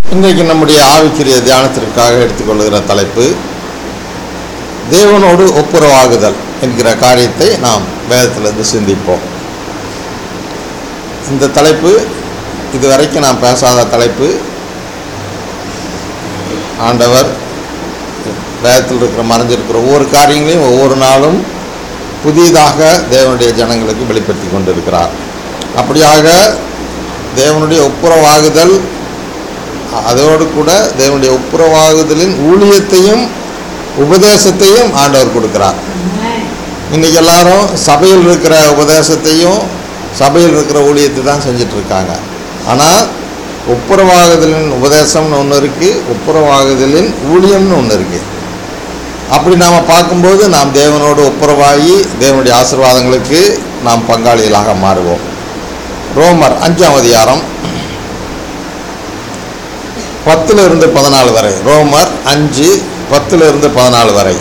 இன்றைக்கு நம்முடைய ஆவிக்குரிய தியானத்திற்காக எடுத்துக்கொள்கிற தலைப்பு தேவனோடு ஒப்புரவாகுதல் என்கிற காரியத்தை நாம் வேதத்திலிருந்து சிந்திப்போம் இந்த தலைப்பு இதுவரைக்கும் நான் பேசாத தலைப்பு ஆண்டவர் வேதத்தில் இருக்கிற மறைஞ்சிருக்கிற ஒவ்வொரு காரியங்களையும் ஒவ்வொரு நாளும் புதிதாக தேவனுடைய ஜனங்களுக்கு வெளிப்படுத்தி கொண்டிருக்கிறார் அப்படியாக தேவனுடைய ஒப்புரவாகுதல் அதோடு கூட தேவனுடைய ஒப்புரவாகுதலின் ஊழியத்தையும் உபதேசத்தையும் ஆண்டவர் கொடுக்கிறார் இன்னைக்கு எல்லாரும் சபையில் இருக்கிற உபதேசத்தையும் சபையில் இருக்கிற ஊழியத்தை தான் செஞ்சுட்டு இருக்காங்க ஆனால் ஒப்புரவாகுதலின் உபதேசம்னு ஒன்று இருக்குது ஒப்புரவாகுதலின் ஊழியம்னு ஒன்று இருக்குது அப்படி நாம் பார்க்கும்போது நாம் தேவனோடு ஒப்புரவாகி தேவனுடைய ஆசீர்வாதங்களுக்கு நாம் பங்காளிகளாக மாறுவோம் ரோமர் அஞ்சாம் அதிகாரம் பத்துல இருந்து பதினாலு வரை ரோமர் அஞ்சு பத்துல இருந்து பதினாலு வரை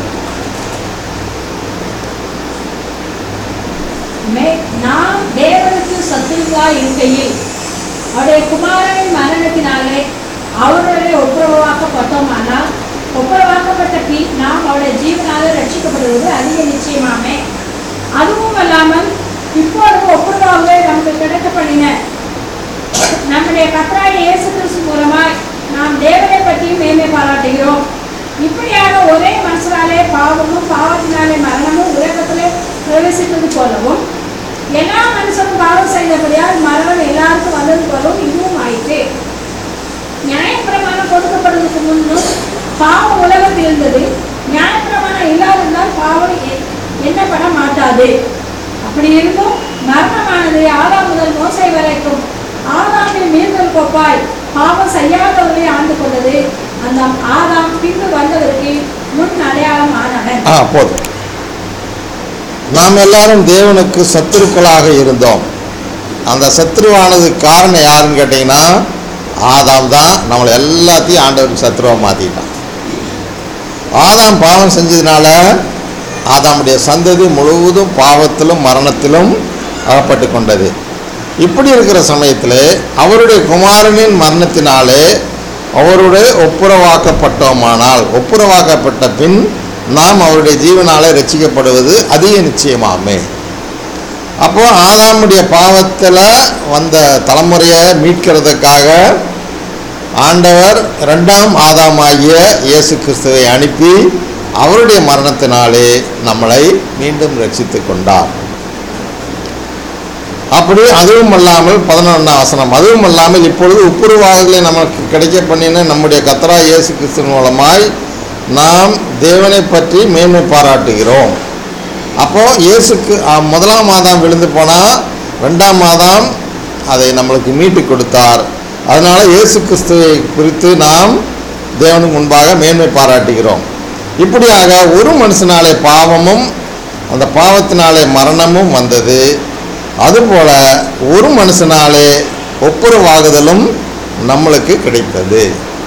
மே- நாம் தேவனுக்கு சத்துருவாய் இருக்கையில் அவருடைய குமாரனின் மரணத்தினாலே அவருடைய ஒப்புரவாக்கப்பட்டோமானால் ஒப்புரவாக்கப்பட்ட பின் நாம் அவருடைய ஜீவனாலே ரட்சிக்கப்படுவது அதிக நிச்சயமாமே அதுவும் அல்லாமல் இப்பொழுது ஒப்புரவாகவே நமக்கு கிடைக்க பண்ணின நம்முடைய கர்த்தராகிய இயேசு கிறிஸ்து மூலமாய் நாம் தேவனை பற்றியும் மேன்மை பாராட்டுகிறோம் இப்படியாக ஒரே மனுஷனாலே பாவமும் பாவத்தினாலே மரணமும் உலகத்திலே பிரவேசித்தது போலவும் எல்லா மனுஷனும் பாவம் செய்தபடியால் மரணம் எல்லாருக்கும் வந்தது போலவும் இதுவும் ஆயிற்று நியாயப்பிரமாணம் கொடுக்கப்படுவதற்கு முன்னும் பாவம் உலகத்தில் இருந்தது நியாயப்பிரமாணம் இல்லாதிருந்தால் பாவம் எ- எண்ணப்பட மாட்டாது அப்படி இருந்தும் மரணமானது ஆதாம் முதல் மோசை வரைக்கும் ஆதாமின் மீறுதல் கோப்பாய் பாவம் செய்யாதவர்களை ஆண்டு கொண்டது அந்த ஆதாம் பின்பு வந்தவருக்கு முன் அடையாளம் ஆனவன் ஆ போதும் நாம் எல்லாரும் தேவனுக்கு சத்துருக்களாக இருந்தோம் அந்த சத்துருவானது காரணம் யாருன்னு கேட்டிங்கன்னா ஆதாம் தான் நம்மளை எல்லாத்தையும் ஆண்டவருக்கு சத்துருவாக மாற்றிட்டான் ஆதாம் பாவம் செஞ்சதுனால ஆதாமுடைய சந்ததி முழுவதும் பாவத்திலும் மரணத்திலும் அகப்பட்டு கொண்டது இப்படி இருக்கிற சமயத்தில் அவருடைய குமாரனின் மரணத்தினாலே அவருடைய ஒப்புரவாக்கப்பட்டோமானால் ஒப்புரவாக்கப்பட்ட பின் நாம் அவருடைய ஜீவனாலே ரட்சிக்கப்படுவது அதிக நிச்சயமாமே அப்போ ஆதாமுடைய பாவத்தில் வந்த தலைமுறையை மீட்கிறதுக்காக ஆண்டவர் ரெண்டாம் ஆதாமாகிய இயேசு கிறிஸ்துவை அனுப்பி அவருடைய மரணத்தினாலே நம்மளை மீண்டும் ரட்சித்து கொண்டார் அப்படி அதுவும் அல்லாமல் பதினொன்றாம் வசனம் அதுவும் அல்லாமல் இப்பொழுது ஒப்புரவாகலை நமக்கு கிடைக்க பண்ணின நம்முடைய கத்தரா இயேசு கிறிஸ்து மூலமாய் நாம் தேவனை பற்றி மேன்மை பாராட்டுகிறோம் அப்போ இயேசுக்கு ஆ, முதலாம் மாதம் விழுந்து போனால் ரெண்டாம் மாதம் அதை நம்மளுக்கு மீட்டு கொடுத்தார் அதனால இயேசு கிறிஸ்துவை குறித்து நாம் தேவனுக்கு முன்பாக மேன்மை பாராட்டுகிறோம் இப்படியாக ஒரு மனுஷனாலே பாவமும் அந்த பாவத்தினாலே மரணமும் வந்தது அதுபோல ஒரு மனுஷனாலே ஒப்புரவாகுதலும் நம்மளுக்கு கிடைத்தது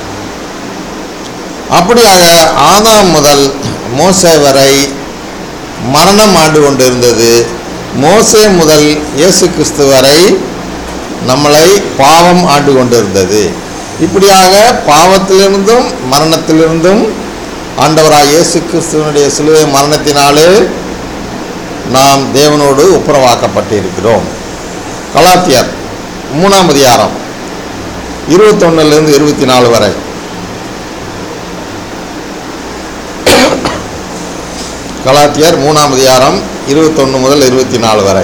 அப்படியாக ஆதாம் முதல் மோசே வரை மரணம் ஆண்டு கொண்டிருந்தது மோசே முதல் இயேசு கிறிஸ்து வரை நம்மளை பாவம் ஆண்டு கொண்டிருந்தது இப்படியாக பாவத்திலிருந்தும் மரணத்திலிருந்தும் ஆண்டவராய் இயேசு கிறிஸ்துவனுடைய சிலுவை மரணத்தினாலே நாம் தேவனோடு ஒப்புரவாக்கப்பட்டிருக்கிறோம் கலாத்தியர் மூணாம் அதிகாரம் இருபத்தொன்னுலேருந்து இருபத்தி நாலு வரை கலாத்தியர் மூணாம் அதிகாரம் இருபத்தொன்று முதல் இருபத்தி நாலு வரை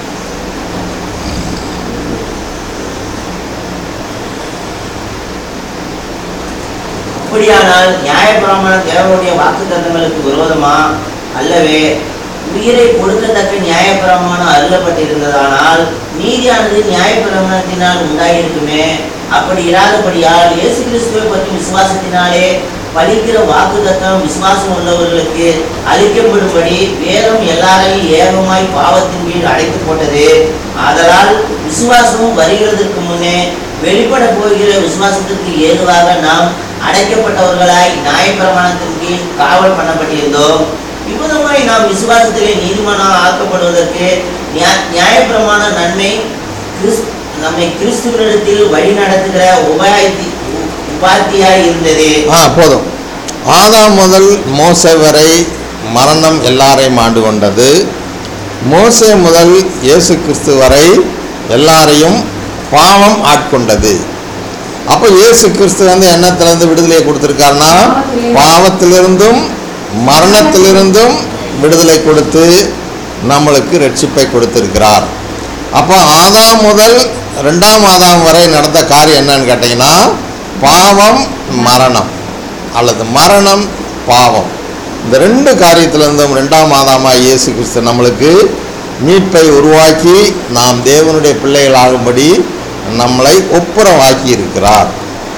அப்படியானால் நியாயப்பிரமாணம் தேவனுடைய வாக்குத்தத்தங்களுக்கு விரோதமா அல்லவே உயிரை கொடுக்கத்தக்க நியாயப்பிரமாணம் அருளப்பட்டிருந்ததானால் நீதியானது நியாயப்பிரமாணத்தினால் உண்டாயிருக்குமே அப்படி இராதபடியால் இயேசு கிறிஸ்துவை பற்றி விசுவாசத்தினாலே பலிக்கிற வாக்குத்தத்தம் விசுவாசம் உள்ளவர்களுக்கு அளிக்கப்படும்படி வேதம் எல்லாரையும் ஏகமாய் பாவத்தின் கீழ் அடைத்து போட்டது ஆதலால் விசுவாசமும் வருகிறதற்கு முன்னே வெளிப்பட போகிற விசுவாசத்திற்கு ஏதுவாக நாம் அடைக்கப்பட்டவர்களாய் நியாயப்பிரமாணத்தின் கீழ் காவல் பண்ணப்பட்டிருந்தோம் இவ்விதமாய் நாம் விசுவாசத்திலே நீதிமானாக ஆக்கப்படுவதற்கு நியா- நியாயப்பிரமாண நன்மை கிறிஸ் நம்மை கிறிஸ்துவனிடத்தில் வழி நடத்துகிற உபாயத்தி உபாத்தியாய் இருந்தது ஆ போதும் ஆதாம் முதல் மோசே வரை மரணம் எல்லாரையும் ஆண்டு கொண்டது மோசே முதல் இயேசு கிறிஸ்து வரை எல்லாரையும் பாவம் ஆட்கொண்டது அப்போ இயேசு கிறிஸ்து வந்து என்னத்திலிருந்து விடுதலையை கொடுத்துருக்காருன்னா பாவத்திலிருந்தும் மரணத்திலிருந்தும் விடுதலை கொடுத்து நம்மளுக்கு ரட்சிப்பை கொடுத்திருக்கிறார் அப்போ ஆதாம் முதல் ரெண்டாம் ஆதாம் வரை நடந்த காரியம் என்னன்னு கேட்டிங்கன்னா பாவம் மரணம் அல்லது மரணம் பாவம் இந்த ரெண்டு காரியத்திலிருந்தும் ரெண்டாம் ஆதாமாய் இயேசு கிறிஸ்து நம்மளுக்கு மீட்பை உருவாக்கி நாம் தேவனுடைய பிள்ளைகளாகும்படி நம்மளை ஒப்புரவாக்கி இருக்கிறார்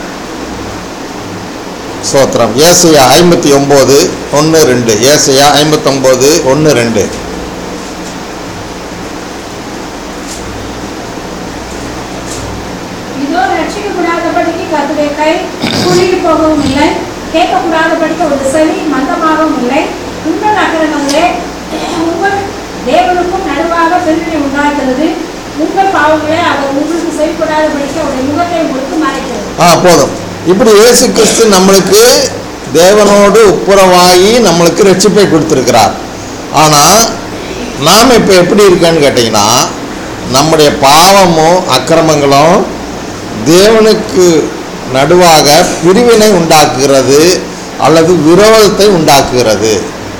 சோத்திரம் ஏசையா ஐம்பத்தி ஒம்பது ஒன்று ரெண்டு ஏசையா ஐம்பத்தொம்போது ஒன்று ரெண்டு இதோ ரட்சிக்கப்படாதபடிக்கு கர்த்தருடைய கை குறுகி போகவும் இல்லை கேட்கக்கூடாதபடிக்கு ஒரு செவி மந்தமாகவும் இல்லை உங்கள் அக்கிரமங்களே உங்கள் தேவனுக்கும் நடுவாக பிரிவினை உண்டாகிறது உங்கள் பாவங்களே அவர் உங்களுக்கு செய்யப்படாதபடிக்கு அவருடைய முகத்தை உங்களுக்கு மறைக்கிறது ஆ போதும் இப்படி இயேசு கிறிஸ்து நம்மளுக்கு தேவனோடு ஒப்புரவாகி நம்மளுக்கு ரட்சிப்பை கொடுத்துருக்கிறார் ஆனால் நாம் இப்போ எப்படி இருக்கேன்னு கேட்டிங்கன்னா நம்முடைய பாவமும் அக்கிரமங்களும் தேவனுக்கு நடுவாக பிரிவினை உண்டாக்குகிறது அல்லது விரோதத்தை உண்டாக்குகிறது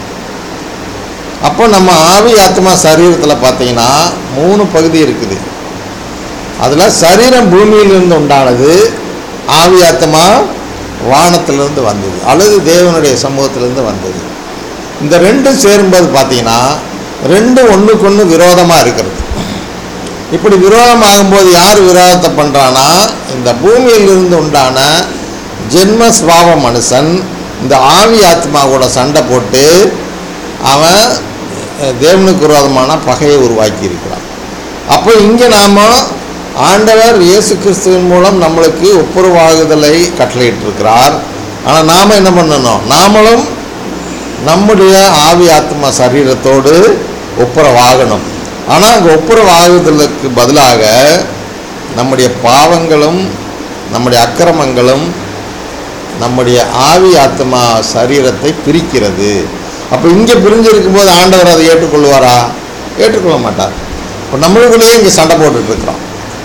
அப்போ நம்ம ஆவி ஆத்மா சரீரத்தில் பார்த்தீங்கன்னா மூணு பகுதி இருக்குது அதில் சரீரம் பூமியிலிருந்து உண்டானது ஆவி ஆத்மா வானத்திலிருந்து வந்தது அல்லது தேவனுடைய சமூகத்திலிருந்து வந்தது இந்த ரெண்டும் சேரும்போது பார்த்தீங்கன்னா ரெண்டும் ஒன்றுக்கு ஒன்று விரோதமாக இருக்கிறது இப்படி விரோதமாகும்போது யார் விரோதத்தை பண்ணுறான்னா இந்த பூமியிலிருந்து உண்டான ஜென்ம ஸ்வாவ மனுஷன் இந்த ஆவி ஆத்மா கூட சண்டை போட்டு அவன் அஹ், தேவனுக்கு விரோதமான பகையை உருவாக்கி இருக்கிறான் அப்போ இங்கே நாம் ஆண்டவர் இயேசு கிறிஸ்துவின் மூலம் நம்மளுக்கு ஒப்புரவாகுதலை கட்டளையிட்டிருக்கிறார் ஆனால் நாம் என்ன பண்ணணும் நாமளும் நம்முடைய ஆவி ஆத்மா சரீரத்தோடு ஒப்புரவாகணும் ஆனால் அங்கே ஒப்புரவாகுதலுக்கு பதிலாக நம்முடைய பாவங்களும் நம்முடைய அக்கிரமங்களும் நம்முடைய ஆவி ஆத்மா சரீரத்தை பிரிக்கிறது அப்போ இங்கே பிரிஞ்சிருக்கும் போது ஆண்டவர் அதை ஏற்றுக்கொள்வாரா ஏற்றுக்கொள்ள மாட்டார் இப்போ நம்மளுக்குள்ளேயே இங்கே சண்டை போட்டுட்டு இருக்கிறோம்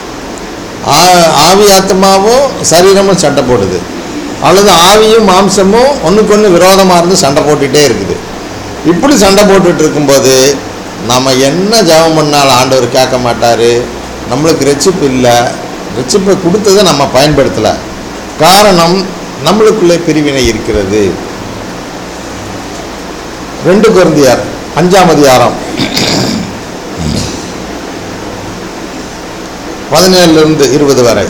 ஆ- ஆவி ஆத்மாவும் சரீரமும் சண்டை போடுது அல்லது ஆவியும் மாம்சமும் ஒன்றுக்கு ஒன்று விரோதமாக இருந்து சண்டை போட்டுகிட்டே இருக்குது இப்படி சண்டை போட்டுட்டு இருக்கும்போது நம்ம என்ன ஜெபம் பண்ணாலும் ஆண்டவர் கேட்க மாட்டார் நம்மளுக்கு ரெச்சிப்பு இல்லை ரெச்சிப்பை கொடுத்ததை நம்ம பயன்படுத்தலை காரணம் நம்மளுக்குள்ளே பிரிவினை இருக்கிறது ரெண்டு குருந்தியார் அஞ்சாம் அதிகாரம் பதினேழுலேருந்து இருபது வரை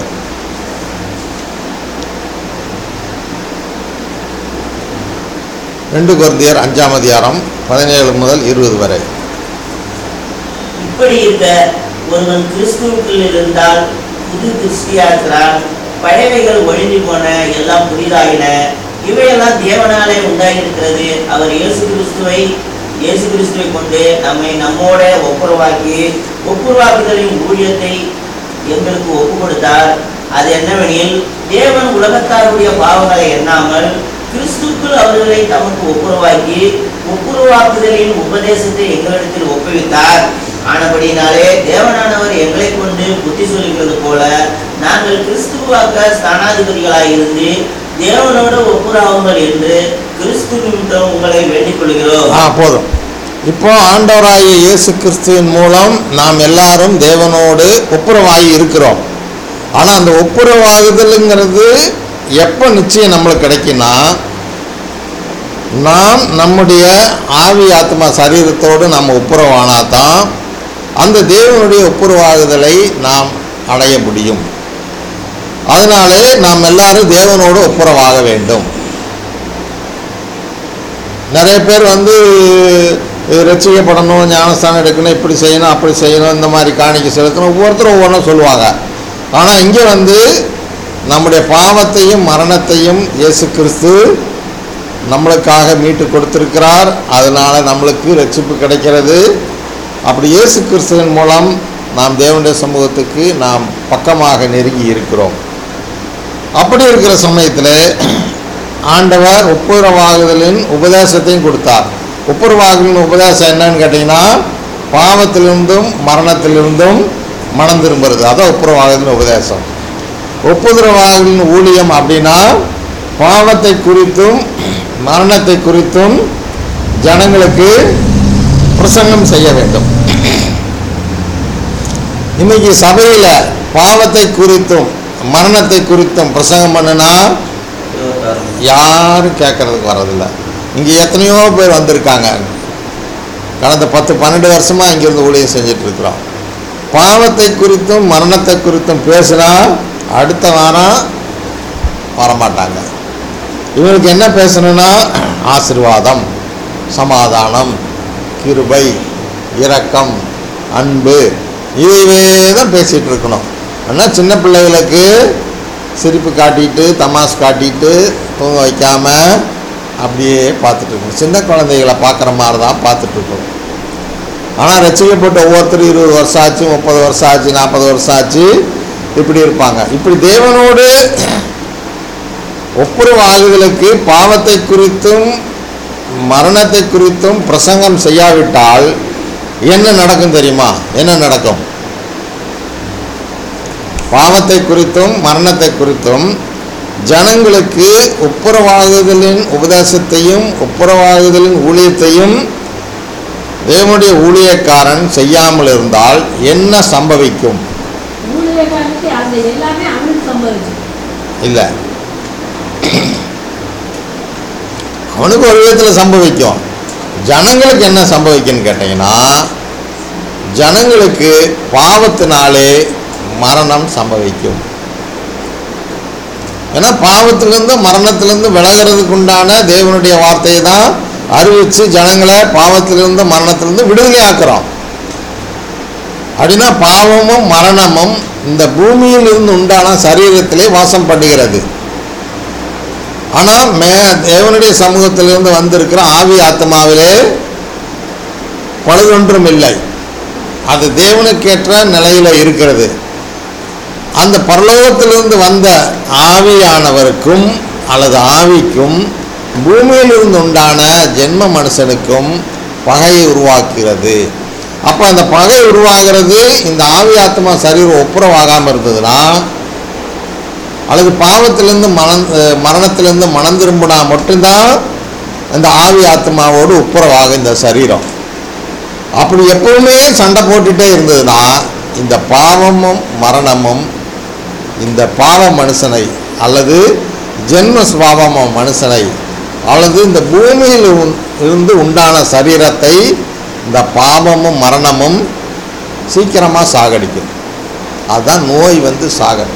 ரெண்டு குருந்தியர் அஞ்சாம் அதிகாரம் பதினேழு முதல் இருபது வரை இப்படி இருக்க ஒருவன் கிறிஸ்துவுக்குள் இருந்தால் புது கிறிஸ்தியாகிறான் பழையவைகள் ஒழிஞ்சு போன எல்லாம் புதிதாயின இவையெல்லாம் தேவனாலே உண்டாயிருக்கிறது அவர் இயேசு கிறிஸ்துவை இயேசு கிறிஸ்துவை கொண்டு நம்மை நம்மோட ஒப்புரவாக்கி ஒப்புரவாக்குதலின் ஊழியத்தை எங்களுக்கு ஒப்பு கொடுத்தார் அது என்னவெனில் தேவன் உலகத்தாருடைய பாவங்களை எண்ணாமல் கிறிஸ்துக்குள் அவர்களை தமக்கு ஒப்புரவாக்கி ஒப்புரவாக்குதலின் உபதேசத்தை எங்களிடத்தில் ஒப்புவித்தார் ஆனபடினாலே தேவனானவர் எங்களை கொண்டு புத்தி சொல்லுகிறது போல நாங்கள் கிறிஸ்துவாக்க ஸ்தானாதிபதிகளாய் இருந்து தேவனோடு ஒப்புராவுங்கள் என்று கிறிஸ்து நிமித்தம் உங்களை வேண்டிக் கொள்கிறோம் ஆ போதும் இப்போ ஆண்டவராகிய இயேசு கிறிஸ்துவின் மூலம் நாம் எல்லாரும் தேவனோடு ஒப்புரவாகி இருக்கிறோம் ஆனால் அந்த ஒப்புரவாகுதலுங்கிறது எப்போ நிச்சயம் நம்மளுக்கு கிடைக்குன்னா நாம் நம்முடைய ஆவி ஆத்மா சரீரத்தோடு நாம் ஒப்புரவானா தான் அந்த தேவனுடைய ஒப்புரவாகுதலை நாம் அடைய முடியும் அதனாலே நாம் எல்லாரும் தேவனோடு ஒப்புரவாக வேண்டும் நிறைய பேர் வந்து இது ரசிக்கப்படணும் ஞானஸ்தானம் எடுக்கணும் இப்படி செய்யணும் அப்படி செய்யணும் இந்த மாதிரி காணிக்கை செலுத்தணும் ஒவ்வொருத்தரும் ஒவ்வொன்றும் சொல்லுவாங்க ஆனால் இங்கே வந்து நம்முடைய பாவத்தையும் மரணத்தையும் இயேசு கிறிஸ்து நம்மளுக்காக மீட்டு கொடுத்திருக்கிறார் அதனால நம்மளுக்கு ரட்சிப்பு கிடைக்கிறது அப்படி இயேசு கிறிஸ்துவின் மூலம் நாம் தேவனுடைய சமூகத்துக்கு நாம் பக்கமாக நெருங்கி இருக்கிறோம் அப்படி இருக்கிற சமயத்தில் ஆண்டவர் ஒப்புரவாகுதலின் உபதேசத்தையும் கொடுத்தார் ஒப்புரவாகுதலின் உபதேசம் என்னன்னு கேட்டிங்கன்னா பாவத்திலிருந்தும் மரணத்திலிருந்தும் மனம் திரும்புறது அதான் ஒப்புரவாகுதலின் உபதேசம் ஒப்புரவாகுதலின் ஊழியம் அப்படின்னா பாவத்தை குறித்தும் மரணத்தை குறித்தும் ஜனங்களுக்கு பிரசங்கம் செய்ய வேண்டும் இன்னைக்கு சபையில் பாவத்தை குறித்தும் மரணத்தை குறித்தும் பிரசங்கம் பண்ணுனா இருபத்தாறு யாரும் கேட்கறதுக்கு வர்றதில்ல இங்கே எத்தனையோ பேர் வந்திருக்காங்க கடந்த பத்து பன்னெண்டு வருஷமாக இங்கேருந்து ஊழியம் செஞ்சுட்டு இருக்கிறோம் பாவத்தை குறித்தும் மரணத்தை குறித்தும் பேசினா அடுத்த வாரம் வரமாட்டாங்க இவனுக்கு என்ன பேசணும்னா ஆசீர்வாதம் சமாதானம் கிருபை இரக்கம் அன்பு இதைவே தான் பேசிகிட்டு இருக்கணும் ஆனால் சின்ன பிள்ளைகளுக்கு சிரிப்பு காட்டிட்டு தமாஸ் காட்டிட்டு தூங்க வைக்காம அப்படியே பார்த்துட்டு இருக்கணும் சின்ன குழந்தைகளை பார்க்குற மாதிரி தான் பார்த்துட்டு இருக்கணும் ஆனால் ரசிக்கப்பட்ட ஒவ்வொருத்தரும் இருபது வருஷம் ஆச்சு முப்பது வருஷம் ஆச்சு நாற்பது வருஷம் ஆச்சு இப்படி இருப்பாங்க இப்படி தேவனோடு ஒப்புரவாகுதலுக்கு பாவத்தை குறித்தும் மரணத்தை குறித்தும் பிரசங்கம் செய்யாவிட்டால் என்ன நடக்கும் தெரியுமா என்ன நடக்கும் பாவத்தை குறித்தும் மரணத்தை குறித்தும் ஜனங்களுக்கு ஒப்புரவாகுதலின் உபதேசத்தையும் ஒப்புரவாகுதலின் ஊழியத்தையும் தேவனுடைய ஊழியக்காரன் செய்யாமல் இருந்தால் என்ன சம்பவிக்கும் ஊழியக்காரனுக்கு அந்த எல்லாமே அவனுக்கு சம்பவிச்சு இல்லை அவனுக்கு ஒரு விதத்தில் சம்பவிக்கும் ஜனங்களுக்கு என்ன சம்பவிக்கும்னு கேட்டிங்கன்னா ஜனங்களுக்கு பாவத்தினாலே மரணம் சம்பவிக்கும் ஏன்னா பாவத்திலிருந்து மரணத்திலிருந்து விலகிறதுக்கு உண்டான தேவனுடைய வார்த்தையை தான் அறிவித்து ஜனங்களை பாவத்திலிருந்து மரணத்திலிருந்து விடுதலையாக்குறோம் அப்படின்னா பாவமும் மரணமும் இந்த பூமியில் இருந்து உண்டான சரீரத்திலே வாசம் பண்ணுகிறது ஆனால் மே தேவனுடைய சமூகத்திலிருந்து வந்திருக்கிற ஆவி ஆத்மாவிலே பழுதொன்றும் இல்லை அது தேவனுக்கேற்ற நிலையில் இருக்கிறது அந்த பரலோகத்திலிருந்து வந்த ஆவியானவருக்கும் அல்லது ஆவிக்கும் பூமியிலிருந்து உண்டான ஜென்ம மனுஷனுக்கும் பகையை உருவாக்குகிறது அப்போ அந்த பகை உருவாகிறது இந்த ஆவி ஆத்மா சரீரம் ஒப்புரவாகாமல் இருந்ததுன்னா அல்லது பாவத்திலிருந்து மனம் அஹ் மரணத்திலிருந்து மனம் திரும்பினா மட்டும்தான் அந்த ஆவி ஆத்மாவோடு ஒப்புரவாகும் இந்த சரீரம் அப்படி எப்பவுமே சண்டை போட்டுட்டே இருந்ததுன்னா இந்த பாவமும் மரணமும் இந்த பாவ மனுஷனை அல்லது ஜென்ம சுபாவமும் மனுஷனை அல்லது இந்த பூமியில் உன்- இருந்து உண்டான சரீரத்தை இந்த பாவமும் மரணமும் சீக்கிரமாக சாகடிக்கும் அதுதான் நோய் வந்து சாகடிக்கும்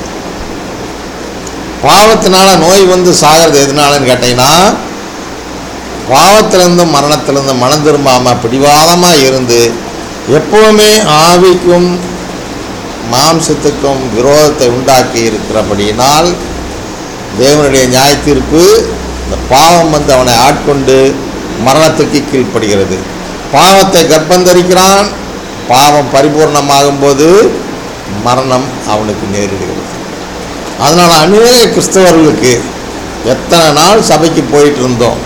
பாவத்தினால நோய் வந்து சாகிறது எதனாலன்னு கேட்டிங்கன்னா பாவத்திலிருந்தும் மரணத்திலிருந்தும் மனம் திரும்பாமல் பிடிவாதமாக இருந்து எப்பவுமே ஆவிக்கும் மாம்சத்துக்கும் விரோதத்தை உண்டாக்கி இருக்கிறபடியினால் தேவனுடைய நியாய தீர்ப்பு இந்த பாவம் வந்து அவனை ஆட்கொண்டு மரணத்துக்கு கீழ்ப்படுகிறது பாவத்தை கர்ப்பந்தரிக்கிறான் பாவம் பரிபூர்ணமாகும்போது மரணம் அவனுக்கு நேரிடுகிறது அதனால் அநேக கிறிஸ்தவர்களுக்கு எத்தனை நாள் சபைக்கு போயிட்டு இருந்தோம்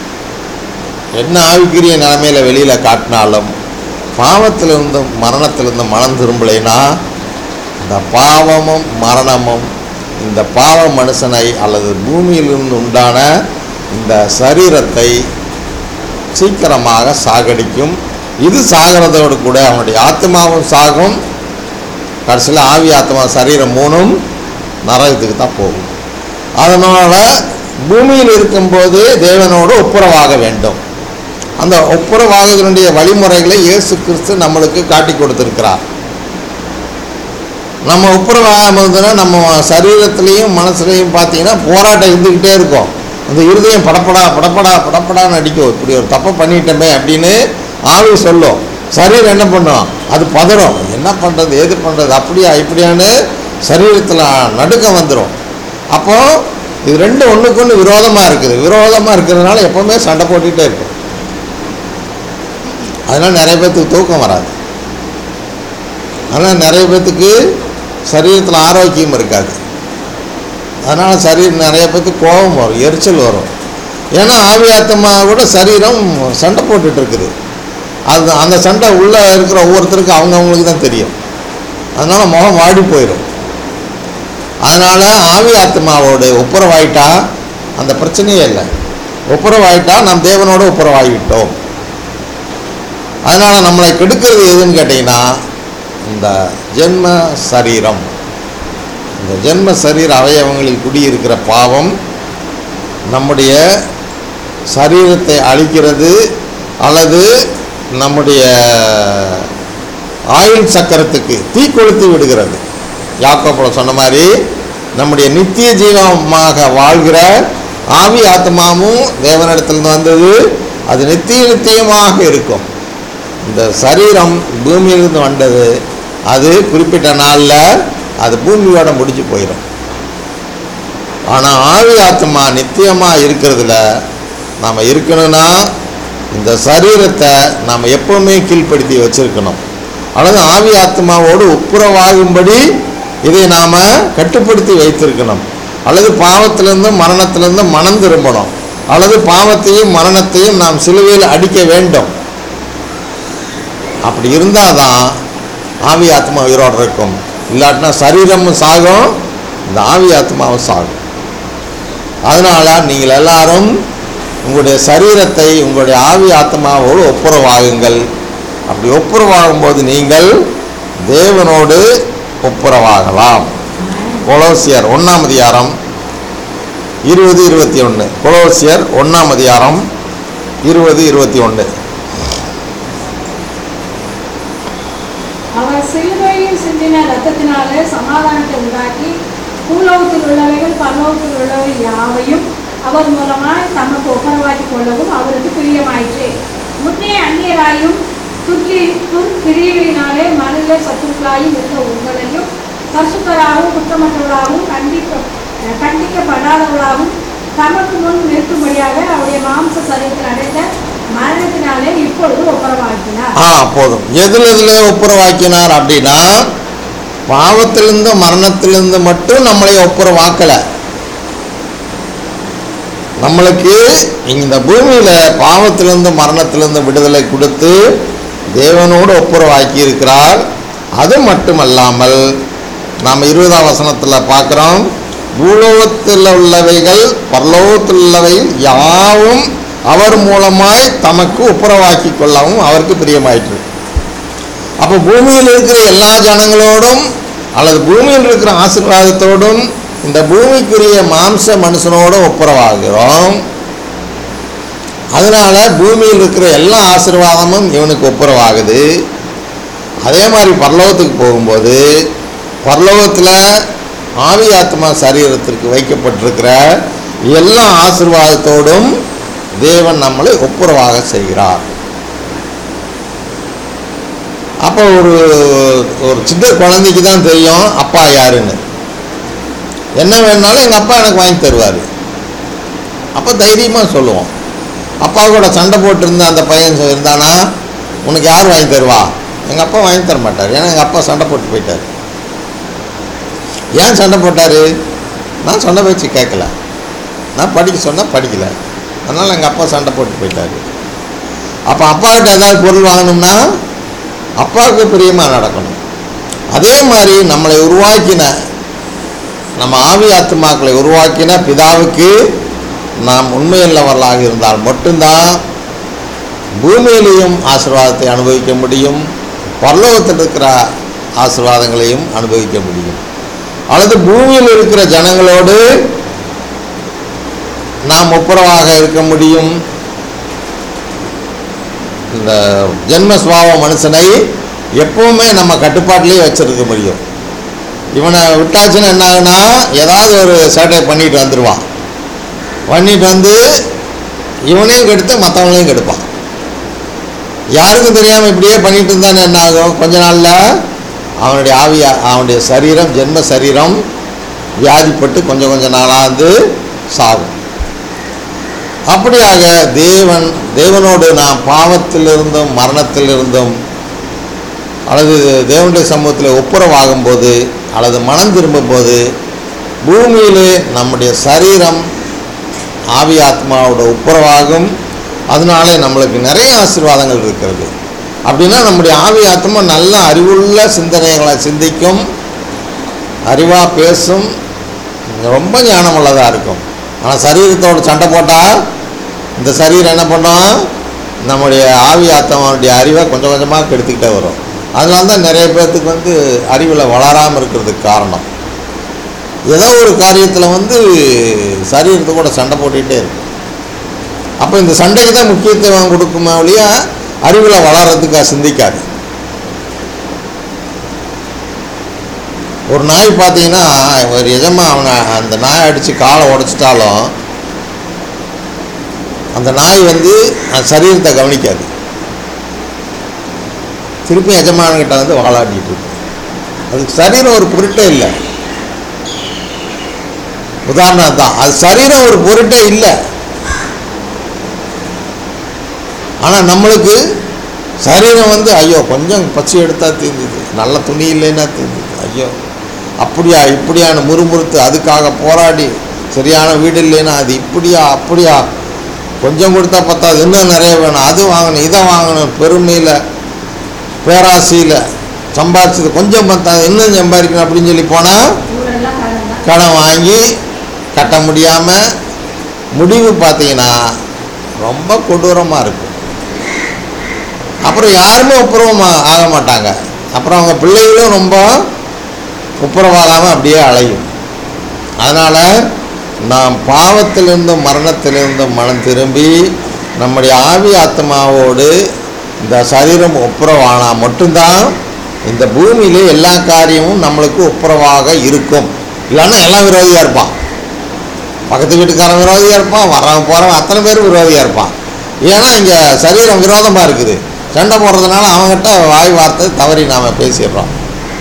என்ன ஆவிக்குரிய நிலைமையில் வெளியில் காட்டினாலும் பாவத்திலிருந்தும் மரணத்திலிருந்தும் மனம் திரும்பலைன்னா இந்த பாவமும் மரணமும் இந்த பாவ மனுஷனை அல்லது பூமியிலிருந்து உண்டான இந்த சரீரத்தை சீக்கிரமாக சாகடிக்கும் இது சாகிறதோடு கூட அவனுடைய ஆத்மாவும் சாகும் கடைசியில் ஆவி ஆத்மா சரீரம் மூணும் நரகத்துக்கு தான் போகும் அதனால் பூமியில் இருக்கும்போது தேவனோடு ஒப்புரவாக வேண்டும் அந்த ஒப்புரவாகுதனுடைய வழிமுறைகளை இயேசு கிறிஸ்து நம்மளுக்கு காட்டி கொடுத்துருக்கிறார் நம்ம ஒப்புரவாகாமல் இருந்ததுன்னா நம்ம சரீரத்திலையும் மனசுலையும் பார்த்தீங்கன்னா போராட்டம் இருந்துக்கிட்டே இருக்கும் அந்த இருதயம் படப்படா படப்படா படப்படான்னு அடிக்கும் இப்படி ஒரு தப்பை பண்ணிட்டோமே அப்படின்னு ஆவி சொல்லும் சரீரம் என்ன பண்ணும் அது பதறும் என்ன பண்ணுறது ஏது பண்ணுறது அப்படியா இப்படியான்னு சரீரத்தில் நடுக்கம் வந்துடும் அப்போ இது ரெண்டு ஒன்றுக்கு ஒன்று விரோதமாக இருக்குது விரோதமாக இருக்கிறதுனால எப்போவுமே சண்டை போட்டுக்கிட்டே இருக்கும் அதனால் நிறைய பேர்த்துக்கு தூக்கம் வராது அதனால் நிறைய பேர்த்துக்கு சரீரத்தில் ஆரோக்கியம் இருக்காது அதனால் சரீரம் நிறைய பேருக்கு கோபம் வரும் எரிச்சல் வரும் ஏன்னா ஆவியாத்தமா கூட சரீரம் சண்டை போட்டுட்டு இருக்குது அது அந்த சண்டை உள்ளே இருக்கிற ஒவ்வொருத்தருக்கும் அவங்கவுங்களுக்கு தான் தெரியும் அதனால் முகம் வாடி போயிடும் அதனால் ஆவி ஆத்மாவோடு ஒப்புரவாயிட்டா அந்த பிரச்சனையே இல்லை ஒப்புரவாயிட்டா நாம் தேவனோடு ஒப்புரவாகிவிட்டோம் அதனால் நம்மளை கெடுக்கிறது எதுன்னு கேட்டிங்கன்னா இந்த ஜென்ம சரீரம் இந்த ஜென்ம சரீர அவயவங்களில் குடியிருக்கிற பாவம் நம்முடைய சரீரத்தை அழிக்கிறது அல்லது நம்முடைய ஆயுள் சக்கரத்துக்கு தீ கொளுத்தி விடுகிறது யாக்கோப்புல சொன்ன மாதிரி நம்முடைய நித்திய ஜீவமாக வாழ்கிற ஆவி ஆத்மாவும் தேவனிடத்திலிருந்து வந்தது அது நித்திய நித்தியமாக இருக்கும் இந்த சரீரம் பூமியிலிருந்து வந்தது அது குறிப்பிட்ட நாளில் அது பூமியோட முடிஞ்சு போயிடும் ஆனால் ஆவி ஆத்மா நித்தியமாக இருக்கிறதுல நாம் இருக்கணும்னா இந்த சரீரத்தை நாம் எப்பவுமே கீழ்ப்படுத்தி வச்சிருக்கணும் அல்லது ஆவி ஆத்மாவோடு ஒப்புரவாகும்படி இதை நாம் கட்டுப்படுத்தி வைத்திருக்கணும் அல்லது பாவத்திலிருந்தும் மரணத்திலிருந்தும் மனம் திரும்பணும் அல்லது பாவத்தையும் மரணத்தையும் நாம் சிலுவையில் அடிக்க வேண்டும் அப்படி இருந்தால் தான் ஆவி ஆத்மா உயிரோடு இருக்கும் இல்லாட்டினா சரீரமும் சாகும் இந்த ஆவி ஆத்மாவும் சாகும் அதனால் நீங்கள் எல்லாரும் உங்களுடைய சரீரத்தை உங்களுடைய ஆவி ஆத்மாவோடு ஒப்புரவாகுங்கள் அப்படி ஒப்புரவாகும்போது நீங்கள் தேவனோடு ஒப்புரவாகலாம் கொலோசியர் ஒன்றாம் அதிகாரம் இருபது இருபத்தி ஒன்று கொலோசியர் ஒன்றாம் அதிகாரம் இருபது இருபத்தி ஒன்று அவர் சிலுவையில் சிந்தின ரத்தத்தினாலே சமாதானத்தை உண்டாக்கி பூலோகத்தில் உள்ளவைகள் பரலோகத்தில் உள்ளவை யாவையும் அவர் மூலமாய் தமக்கு ஒப்பரவாக்கி கொள்ளவும் அவருக்கு பிரியமாயிற்று முன்னே அந்நியராயும் துர்க்கி துர்க்கிரியையினாலே மனித சத்துருக்களாயும் இருந்த உங்களையும் பரிசுத்தராகவும் குற்றமற்றவர்களாகவும் கண்டிக்க கண்டிக்கப்படாதவர்களாகவும் தமக்கு முன் நிறுத்தும்படியாக அவருடைய மாம்ச சரீரத்தில் அடைந்த மரணத்தினாலே இப்பொழுது ஒப்பரவாக்கினார் ஆ போதும் எதில் எதில் ஒப்புரவாக்கினார் அப்படின்னா பாவத்திலிருந்து மரணத்திலிருந்து மட்டும் நம்மளை ஒப்புரவாக்கலை நம்மளுக்கு இந்த பூமியில் பாவத்திலிருந்து மரணத்திலிருந்து விடுதலை கொடுத்து தேவனோடு ஒப்புரவாக்கி இருக்கிறார் அது மட்டுமல்லாமல் நாம் இருபதாம் வசனத்தில் பார்க்குறோம் பூலோகத்தில் உள்ளவைகள் பரலோகத்தில் உள்ளவைகள் யாவும் அவர் மூலமாய் தமக்கு ஒப்புரவாக்கி கொள்ளவும் அவருக்கு பிரியமாயிற்று அப்போ பூமியில் இருக்கிற எல்லா ஜனங்களோடும் அல்லது பூமியில் இருக்கிற ஆசீர்வாதத்தோடும் இந்த பூமிக்குரிய மாம்ச மனுஷனோடும் ஒப்புரவாகிறோம் அதனால பூமியில் இருக்கிற எல்லா ஆசீர்வாதமும் இவனுக்கு ஒப்புரவாகுது அதே மாதிரி பரலோகத்துக்கு போகும்போது பரலோகத்தில் ஆவி ஆத்மா சரீரத்திற்கு வைக்கப்பட்டிருக்கிற எல்லா ஆசீர்வாதத்தோடும் தேவன் நம்மளை ஒப்புரவாக செய்கிறார் அப்போ ஒரு ஒரு சின்ன குழந்தைக்கு தான் தெரியும் அப்பா யாருன்னு என்ன வேணுனாலும் எங்கள் அப்பா எனக்கு வாங்கி தருவார் அப்போ தைரியமாக சொல்லுவோம் அப்பா கூட சண்டை போட்டிருந்த அந்த பையன் சொ- இருந்தானா உனக்கு யார் வாங்கி தருவா எங்கள் அப்பா வாங்கி தர மாட்டார் ஏன்னா எங்கள் அப்பா சண்டை போட்டு போயிட்டார் ஏன் சண்டை போட்டார் நான் சொன்ன பேச்சு கேட்கல நான் படிக்க சொன்னால் படிக்கல அதனால் எங்கள் அப்பா சண்டை போட்டு போயிட்டார் அப்போ அப்பாக்கிட்ட ஏதாவது பொருள் வாங்கணும்னா அப்பாவுக்கு பிரியமாக நடக்கணும் அதே மாதிரி நம்மளை உருவாக்கின நம்ம ஆவி ஆத்மாக்களை உருவாக்கின பிதாவுக்கு நாம் உண்மையுள்ளவர்களாக இருந்தால் மட்டும்தான் பூமியிலையும் ஆசீர்வாதத்தை அனுபவிக்க முடியும் பரலோகத்தில் இருக்கிற ஆசீர்வாதங்களையும் அனுபவிக்க முடியும் அல்லது பூமியில் இருக்கிற ஜனங்களோடு நாம் ஒப்புரவாக இருக்க முடியும் இந்த ஜென்ம சுபாவ மனுஷனை எப்பவுமே நம்ம கட்டுப்பாட்டிலேயே வச்சிருக்க முடியும் இவனை விட்டாச்சுன்னா என்ன ஆகுனா ஏதாவது ஒரு சேட்டை பண்ணிட்டு வந்துடுவான் பண்ணிட்டு வந்து இவனையும் கெடுத்து மற்றவங்களையும் கெடுப்பான் யாருக்கும் தெரியாமல் இப்படியே பண்ணிட்டு இருந்தானே என்ன ஆகும் கொஞ்ச நாளில் அவனுடைய ஆவியா அவனுடைய சரீரம் ஜென்ம சரீரம் வியாதிப்பட்டு கொஞ்சம் கொஞ்சம் நாளாக வந்து சாகும் அப்படியாக தேவன் தேவனோடு நாம் பாவத்திலிருந்தும் மரணத்திலிருந்தும் அல்லது தேவனுடைய சமூகத்தில் ஒப்புரவாகும் போது அல்லது மனம் திரும்பும் போது பூமியிலே நம்முடைய சரீரம் ஆவி ஆத்மாவோட ஒப்புரவாகும் அதனாலே நம்மளுக்கு நிறைய ஆசீர்வாதங்கள் இருக்கிறது அப்படின்னா நம்முடைய ஆவி ஆத்மா நல்ல அறிவுள்ள சிந்தனைகளை சிந்திக்கும் அறிவாக பேசும் ரொம்ப ஞானமுள்ளதாக இருக்கும் ஆனால் சரீரத்தோட சண்டை போட்டால் இந்த சரீரம் என்ன பண்ணும் நம்முடைய ஆவி ஆத்மாவுடைய அறிவை கொஞ்சம் கொஞ்சமாக கெடுத்துக்கிட்டே வரும் அதனால தான் நிறைய பேர்த்துக்கு வந்து அறிவில் வளராமல் இருக்கிறதுக்கு காரணம் ஏதோ ஒரு காரியத்தில் வந்து சரீரத்தை கூட சண்டை போட்டுக்கிட்டே இருக்கும் அப்போ இந்த சண்டைக்கு தான் முக்கியத்துவம் கொடுக்குமே ஒழிய அறிவில் வளர்கிறதுக்கு அது சிந்திக்காது ஒரு நாய் பார்த்தீங்கன்னா ஒரு எஜமா அவனை அந்த நாயை அடித்து காலை உடைச்சிட்டாலும் அந்த நாய் வந்து அந்த சரீரத்தை கவனிக்காது திருப்பி எஜமானங்கிட்ட வந்து வாழாடிட்டு இருக்கு அதுக்கு சரீரம் ஒரு பொருட்டே இல்லை உதாரணம் தான் அது சரீரம் ஒரு பொருட்டே இல்லை ஆனால் நம்மளுக்கு சரீரம் வந்து ஐயோ கொஞ்சம் பச்சை எடுத்தால் தீர்ந்துது நல்ல துணி இல்லைன்னா தீர்ந்துது ஐயோ அப்படியா இப்படியான முறுமுறுத்து அதுக்காக போராடி சரியான வீடு இல்லைன்னா அது இப்படியா அப்படியா கொஞ்சம் கொடுத்தா பத்தாது இன்னும் நிறைய வேணும் அது வாங்கணும் இதை வாங்கணும் பெருமையில் பேராசையில் சம்பாரிச்சது கொஞ்சம் பத்தாது இன்னும் சம்பாதிக்கணும் அப்படின்னு சொல்லி போனால் ஊரெல்லாம் கடன் தான் கடன் வாங்கி கட்ட முடியாமல் முடிவு பார்த்தீங்கன்னா ரொம்ப கொடூரமாக இருக்கும் அப்புறம் யாருமே ஒப்புரவமாக ஆக மாட்டாங்க அப்புறம் அவங்க பிள்ளைகளும் ரொம்ப ஒப்புரவாகாமல் அப்படியே அலையும் அதனால் நாம் பாவத்திலிருந்தும் மரணத்திலிருந்தும் மனம் திரும்பி நம்முடைய ஆவி ஆத்மாவோடு இந்த சரீரம் ஒப்புரவானா மட்டும்தான் இந்த பூமியிலே எல்லா காரியமும் நம்மளுக்கு ஒப்புரவாக இருக்கும் இல்லைன்னா எல்லாம் விரோதியாக இருப்பான் பக்கத்து வீட்டுக்காரன் விரோதியாக இருப்பான் வரவன் போகிறவன் அத்தனை பேர் விரோதியாக இருப்பான் ஏன்னா இங்கே சரீரம் விரோதமாக இருக்குது சண்டை போடுறதுனால அவங்ககிட்ட வாய் வார்த்தை தவறி நாம் பேசிடுறோம்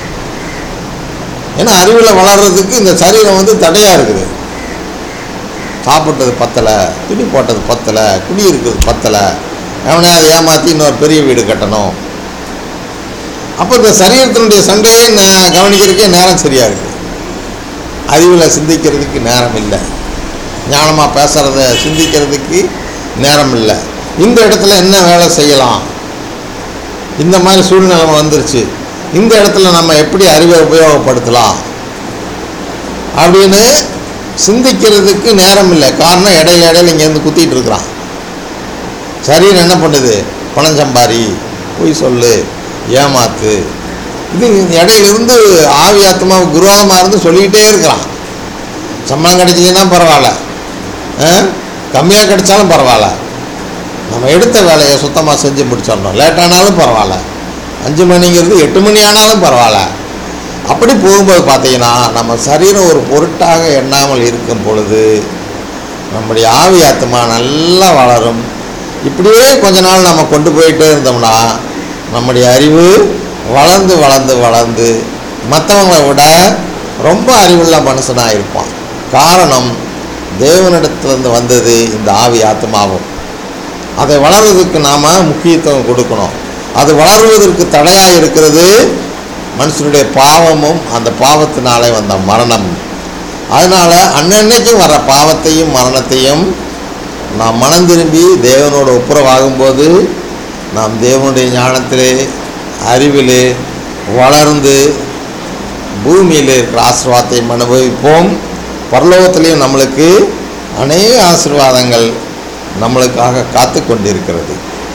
ஏன்னா அறிவில் வளர்கிறதுக்கு இந்த சரீரம் வந்து தடையாக இருக்குது சாப்பிட்டது பத்தலை துணி போட்டது பத்தலை குடி இருக்கிறது பத்தலை அவனே அதை ஏமாற்றி இன்னொரு பெரிய வீடு கட்டணும் அப்போ இந்த சரீரத்தினுடைய சண்டையை நே- கவனிக்கிறதுக்கே நேரம் சரியாக இருக்குது அறிவில் சிந்திக்கிறதுக்கு நேரம் இல்லை ஞானமாக பேசுகிறத சிந்திக்கிறதுக்கு நேரம் இல்லை இந்த இடத்துல என்ன வேலை செய்யலாம் இந்த மாதிரி சூழ்நிலை வந்துருச்சு இந்த இடத்துல நம்ம எப்படி அறிவை உபயோகப்படுத்தலாம் அப்படின்னு சிந்திக்கிறதுக்கு நேரம் இல்லை காரணம் இடையில இடையில இங்கேருந்து குத்திட்டு இருக்கிறான் சரீரம் என்ன பண்ணுது பணம் சம்பாரி பொய் சொல்லு ஏமாத்து இது இடையில இருந்து ஆவி ஆத்மாவுக்கு குரோதமாக இருந்து சொல்லிக்கிட்டே இருக்கிறான் சம்பளம் கிடைச்சிங்கன்னா பரவாயில்ல கம்மியாக கிடைச்சாலும் பரவாயில்ல நம்ம எடுத்த வேலையை சுத்தமாக செஞ்சு முடிச்சிடணும் லேட் ஆனாலும் பரவாயில்ல அஞ்சு மணிங்கிறது எட்டு மணி ஆனாலும் பரவாயில்ல அப்படி போகும்போது பார்த்தீங்கன்னா நம்ம சரீரம் ஒரு பொருட்டாக எண்ணாமல் இருக்கும் பொழுது நம்முடைய ஆவி ஆத்மா நல்லா வளரும் இப்படியே கொஞ்ச நாள் நம்ம கொண்டு போயிட்டே இருந்தோம்னா நம்முடைய அறிவு வளர்ந்து வளர்ந்து வளர்ந்து மற்றவங்களை விட ரொம்ப அறிவுள்ள மனுஷனாக இருப்பான் காரணம் தேவனிடத்துலேருந்து வந்தது இந்த ஆவி ஆத்மாவும் அதை வளர்வதற்கு நாம் முக்கியத்துவம் கொடுக்கணும் அது வளருவதற்கு தடையாக இருக்கிறது மனுஷனுடைய பாவமும் அந்த பாவத்தினாலே வந்த மரணம் அதனால் அன்னன்னைக்கும் வர பாவத்தையும் மரணத்தையும் நாம் மனம் திரும்பி தேவனோட ஒப்புரவாகும்போது நாம் தேவனுடைய ஞானத்திலே அறிவிலே வளர்ந்து பூமியில் இருக்கிற ஆசீர்வாதத்தையும் அனுபவிப்போம் பரலோகத்திலையும் நம்மளுக்கு அநேக ஆசீர்வாதங்கள் நம்மளுக்காக காத்து கொண்டிருக்கிறது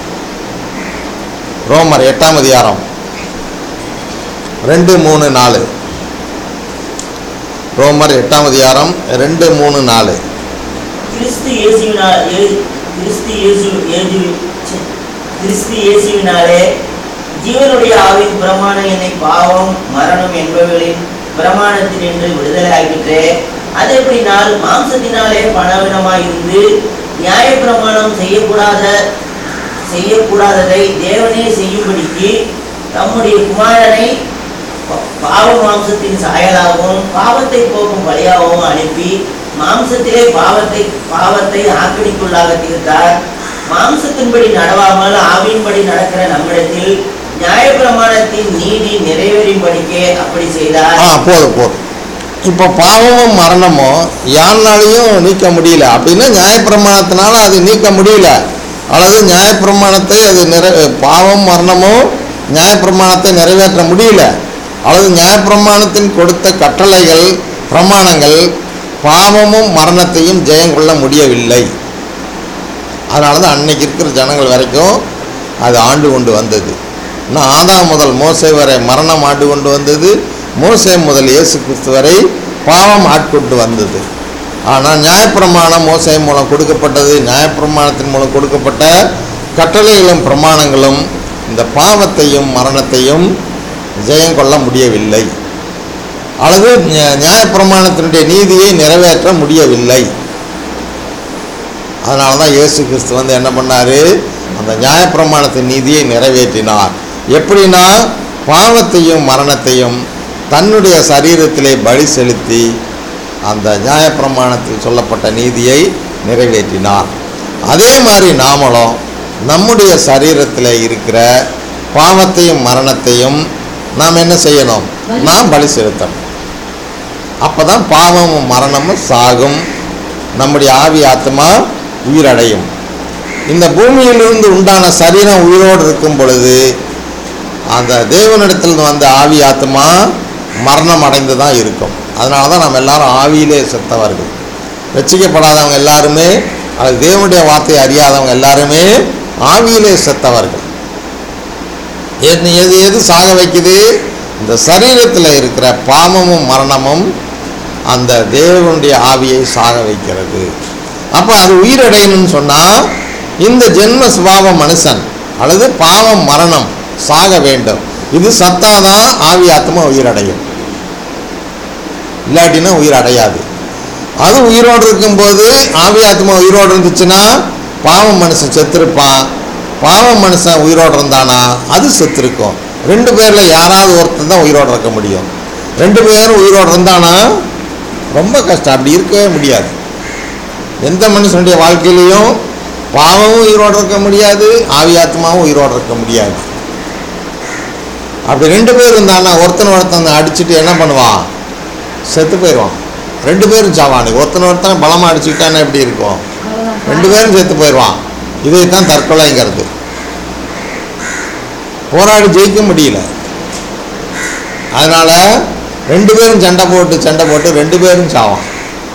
ரோமர் எட்டாம் அதிகாரம் ரெண்டு மூணு நாலு ரோமர் எட்டாம் அதிகாரம் ரெண்டு மூணு நாலு கிறிஸ்து இயேசுவினால் இயே- கிறிஸ்து இயேசு இயேசு- ச்சே, கிறிஸ்து இயேசுவினாலே ஜீவனுடைய ஆவின் பிரமாணம் என்னை பாவம் மரணம் என்பவர்களின் பிரமாணத்தினின்று விடுதலை ஆகிற்றே அது எப்படினால் மாம்சத்தினாலே பணவினமாயிருந்து நியாய பிரமாணம் செய்யக்கூடாத செய்யக்கூடாததை தேவனே செய்யும்படிக்கு தம்முடைய குமாரனை பா- பாவ மாம்சத்தின் சாயலாகவும் பாவத்தை போக்கும் பலியாகவும் அனுப்பி மாம்சத்திலே பாவத்தை பாவத்தை ஆக்கடிக்குள்ளாக தீர்த்தார் மாம்சத்தின்படி நடவாமல் ஆவியின்படி நடக்கிற நம்மிடத்தில் நியாயப்பிரமாணத்தின் நீதி நிறைவேறும்படிக்கே அப்படி செய்தார் ஆ போதும் போதும் இப்போ பாவமும் மரணமும் யாருனாலையும் நீக்க முடியல அப்படின்னா நியாயப்பிரமாணத்தினால அது நீக்க முடியல அல்லது நியாயப்பிரமாணத்தை அது நிறை பாவம் மரணமும் நியாயப்பிரமாணத்தை நிறைவேற்ற முடியல அல்லது நியாயப்பிரமாணத்தின் கொடுத்த கட்டளைகள் பிரமாணங்கள் பாவமும் மரணத்தையும் ஜெயம் கொள்ள முடியவில்லை அதனால தான் அன்னைக்கு இருக்கிற ஜனங்கள் வரைக்கும் அது ஆண்டு கொண்டு வந்தது இன்னும் ஆதாம் முதல் மோசே வரை மரணம் ஆண்டு கொண்டு வந்தது மோசே முதல் இயேசு கிறிஸ்து வரை பாவம் ஆட்கொண்டு வந்தது ஆனால் நியாயப்பிரமாணம் மோசை மூலம் கொடுக்கப்பட்டது நியாயப்பிரமாணத்தின் மூலம் கொடுக்கப்பட்ட கட்டளைகளும் பிரமாணங்களும் இந்த பாவத்தையும் மரணத்தையும் ஜெயம் கொள்ள முடியவில்லை அல்லது நியா- நியாயப்பிரமாணத்தினுடைய நீதியை நிறைவேற்ற முடியவில்லை அதனால தான் இயேசு கிறிஸ்து வந்து என்ன பண்ணார் அந்த நியாயப்பிரமாணத்தின் நீதியை நிறைவேற்றினார் எப்படின்னா பாவத்தையும் மரணத்தையும் தன்னுடைய சரீரத்திலே பலி செலுத்தி அந்த நியாயப்பிரமாணத்தில் சொல்லப்பட்ட நீதியை நிறைவேற்றினார் அதே மாதிரி நாமளும் நம்முடைய சரீரத்தில் இருக்கிற பாவத்தையும் மரணத்தையும் நாம் என்ன செய்யணும் நாம் பலி செலுத்தணும் அப்போ தான் பாவமும் மரணமும் சாகும் நம்முடைய ஆவி ஆத்மா உயிரடையும் இந்த பூமியிலிருந்து உண்டான சரீரம் உயிரோடு இருக்கும் பொழுது அந்த தேவனிடத்தில் வந்த ஆவி ஆத்மா மரணம் அடைந்து தான் இருக்கும் அதனால தான் நம்ம எல்லாரும் ஆவியிலே செத்தவர்கள் ரட்சிக்கப்படாதவங்க எல்லாருமே அது தேவனுடைய வார்த்தையை அறியாதவங்க எல்லாருமே ஆவியிலே செத்தவர்கள் எது எது எது சாக வைக்குது இந்த சரீரத்தில் இருக்கிற பாவமும் மரணமும் அந்த தேவனுடைய ஆவியை சாக வைக்கிறது அப்போ அது உயிரடையணும்னு சொன்னால் இந்த ஜென்ம சுபாவ மனுஷன் அல்லது பாவம் மரணம் சாக வேண்டும் இது சத்தாதான் ஆவி ஆத்மா உயிரடையும் இல்லாட்டினா உயிர் அடையாது அது உயிரோடு இருக்கும்போது ஆவி ஆத்மா உயிரோடு இருந்துச்சுன்னா பாவம் மனுஷன் செத்துருப்பான் பாவம் மனுஷன் உயிரோடு இருந்தானா அது செத்துருக்கும் ரெண்டு பேரில் யாராவது ஒருத்தன் தான் உயிரோடு இருக்க முடியும் ரெண்டு பேரும் உயிரோடு இருந்தானா ரொம்ப கஷ்டம் அப்படி இருக்கவே முடியாது எந்த மனுஷனுடைய வாழ்க்கையிலையும் பாவமும் உயிரோடு இருக்க முடியாது ஆவி ஆத்மாவும் உயிரோடு இருக்க முடியாது அப்படி ரெண்டு பேர் இருந்தானா ஒருத்தன் ஒருத்தன் அடிச்சுட்டு என்ன பண்ணுவான் செத்து போயிடுவான் ரெண்டு பேரும் சாவானு ஒருத்தன் ஒருத்தன் பலமாக அடிச்சுக்கிட்டான்னா எப்படி இருக்கும் அவ்வளவுதான். ரெண்டு பேரும் செத்து போயிடுவான் இதைத்தான் தற்கொலைங்கிறது போராடி ஜெயிக்க முடியல அதனால ரெண்டு பேரும் சண்டை போட்டு சண்டை போட்டு ரெண்டு பேரும் சாவான்